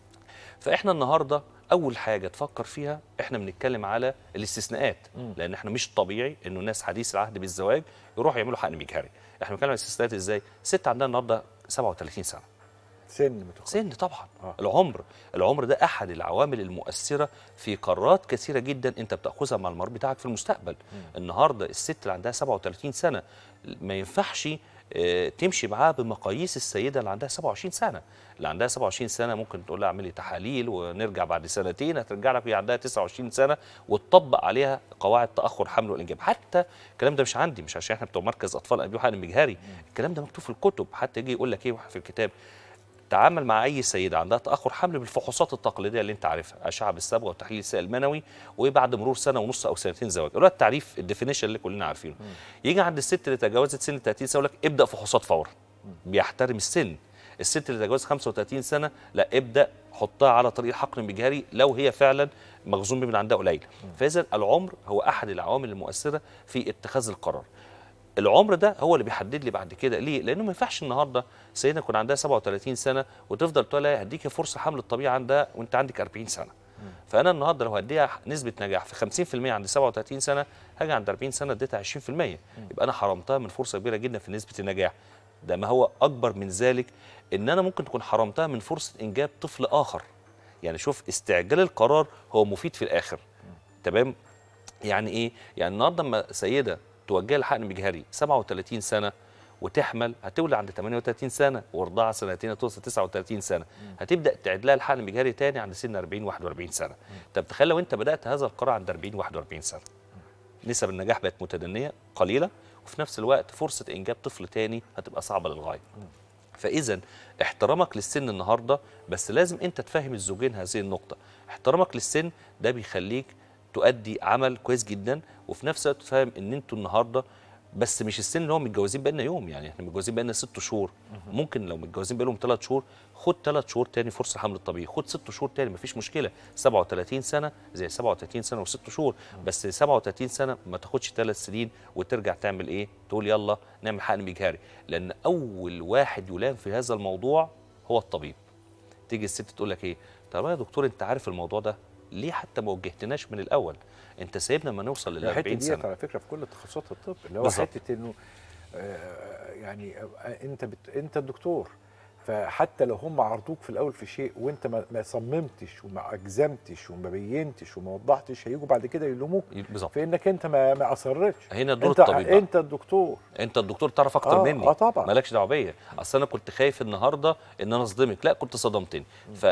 فاحنا النهارده اول حاجه تفكر فيها احنا بنتكلم على الاستثناءات لان احنا مش طبيعي انه ناس حديث العهد بالزواج يروحوا يعملوا حقن مجهري احنا بنتكلم على الاستثناءات ازاي ست عندها النهارده 37 سنه سن متقدم سن طبعا آه. آه. العمر العمر ده احد العوامل المؤثره في قرارات كثيره جدا انت بتاخذها مع المريض بتاعك في المستقبل النهارده الست اللي عندها 37 سنه ما ينفعش آه، تمشي معاها بمقاييس السيده اللي عندها 27 سنه اللي عندها 27 سنه ممكن تقول لها اعملي تحاليل ونرجع بعد سنتين هترجع لك وهي عندها 29 سنه وتطبق عليها قواعد تاخر حمل والانجاب حتى الكلام ده مش عندي مش عشان احنا بتوع مركز اطفال انبياء وحقن مجهري الكلام ده مكتوب في الكتب حتى يجي يقول لك ايه في الكتاب تعامل مع اي سيده عندها تاخر حمل بالفحوصات التقليديه اللي انت عارفها اشعه بالصبغه وتحليل السائل المنوي وبعد مرور سنه ونص او سنتين زواج اللي هو التعريف الديفينيشن اللي كلنا عارفينه يجي عند الست اللي تجاوزت سن 30 سنه يقول لك ابدا فحوصات فورا بيحترم السن الست اللي تجاوزت 35 سنه لا ابدا حطها على طريق الحقن المجهري لو هي فعلا مخزون من عندها قليل فاذا العمر هو احد العوامل المؤثره في اتخاذ القرار العمر ده هو اللي بيحدد لي بعد كده ليه؟ لانه ما ينفعش النهارده سيدنا يكون عندها 37 سنه وتفضل تقول لها هديك فرصه حمل الطبيعي عندها وانت عندك 40 سنه. فانا النهارده لو هديها نسبه نجاح في 50% عند 37 سنه هاجي عند 40 سنه اديتها 20% يبقى انا حرمتها من فرصه كبيره جدا في نسبه النجاح. ده ما هو اكبر من ذلك ان انا ممكن تكون حرمتها من فرصه انجاب طفل اخر. يعني شوف استعجال القرار هو مفيد في الاخر. تمام؟ يعني ايه؟ يعني النهارده لما سيده توجه لحقن مجهري 37 سنه وتحمل هتولد عند 38 سنه ورضاعه سنتين هتوصل 39 سنه هتبدا تعيد لها الحقن المجهري تاني عند سن 40 41 سنه طب تخيل لو انت بدات هذا القرار عند 40 41 سنه نسب النجاح بقت متدنيه قليله وفي نفس الوقت فرصه انجاب طفل تاني هتبقى صعبه للغايه فاذا احترامك للسن النهارده بس لازم انت تفهم الزوجين هذه النقطه احترامك للسن ده بيخليك تؤدي عمل كويس جدا وفي نفس الوقت تفهم ان انتوا النهارده بس مش السن اللي هو متجوزين بقالنا يوم يعني احنا متجوزين بقالنا ست شهور ممكن لو متجوزين بقالهم ثلاث شهور خد ثلاث شهور تاني فرصه حمل الطبيعي خد ست شهور تاني مفيش مشكله 37 سنه زي 37 سنه وست شهور بس 37 سنه ما تاخدش ثلاث سنين وترجع تعمل ايه تقول يلا نعمل حقن مجهري لان اول واحد يلام في هذا الموضوع هو الطبيب تيجي الست تقول لك ايه طب يا دكتور انت عارف الموضوع ده ليه حتى ما وجهتناش من الاول انت سايبنا ما نوصل لل الحته 40 ديت سنه على فكره في كل تخصصات الطب اللي هو بالظبط. حته انه آه، يعني آه، انت بت... انت الدكتور فحتى لو هم عرضوك في الاول في شيء وانت ما, ما صممتش وما اجزمتش وما بينتش وما وضحتش هيجوا بعد كده يلوموك بالظبط في انك انت ما, ما اصرتش هنا دور انت الطبيب بقى. انت الدكتور انت الدكتور تعرف اكتر آه، مني آه طبعا. مالكش دعوه بيا اصل انا كنت خايف النهارده ان انا اصدمك لا كنت صدمتني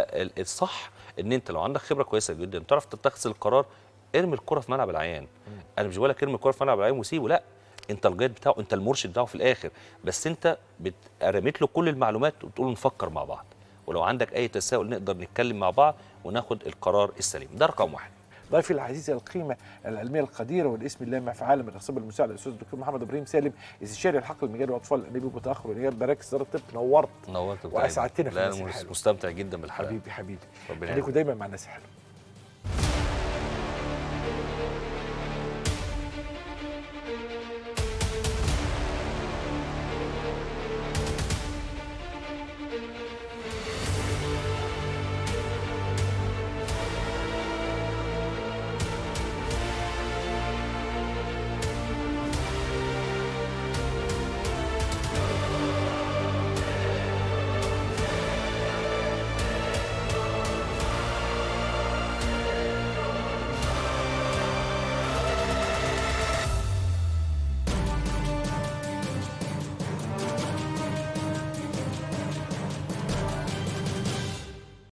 فالصح ان انت لو عندك خبره كويسه جدا تعرف تتخذ القرار ارمي الكره في ملعب العيان انا مش بقول لك ارمي الكره في ملعب العيان وسيبه لا انت الجايد بتاعه انت المرشد بتاعه في الاخر بس انت بت- رميت له كل المعلومات وتقول له نفكر مع بعض ولو عندك اي تساؤل نقدر نتكلم مع بعض وناخد القرار السليم ده رقم واحد ضيفي العزيز القيمه العلميه القديره والاسم اللامع في عالم الاخصائي المساعد الاستاذ الدكتور محمد ابراهيم سالم استشاري الحقل المجاري واطفال الانابيب وتاخر ونياب براكز اداره الطب نورت نورت وأسعدتنا في لا الناس انا الحلوة. مستمتع جدا بالحلقه حبيبي حبيبي ربنا خليكم دايما مع الناس الحلوه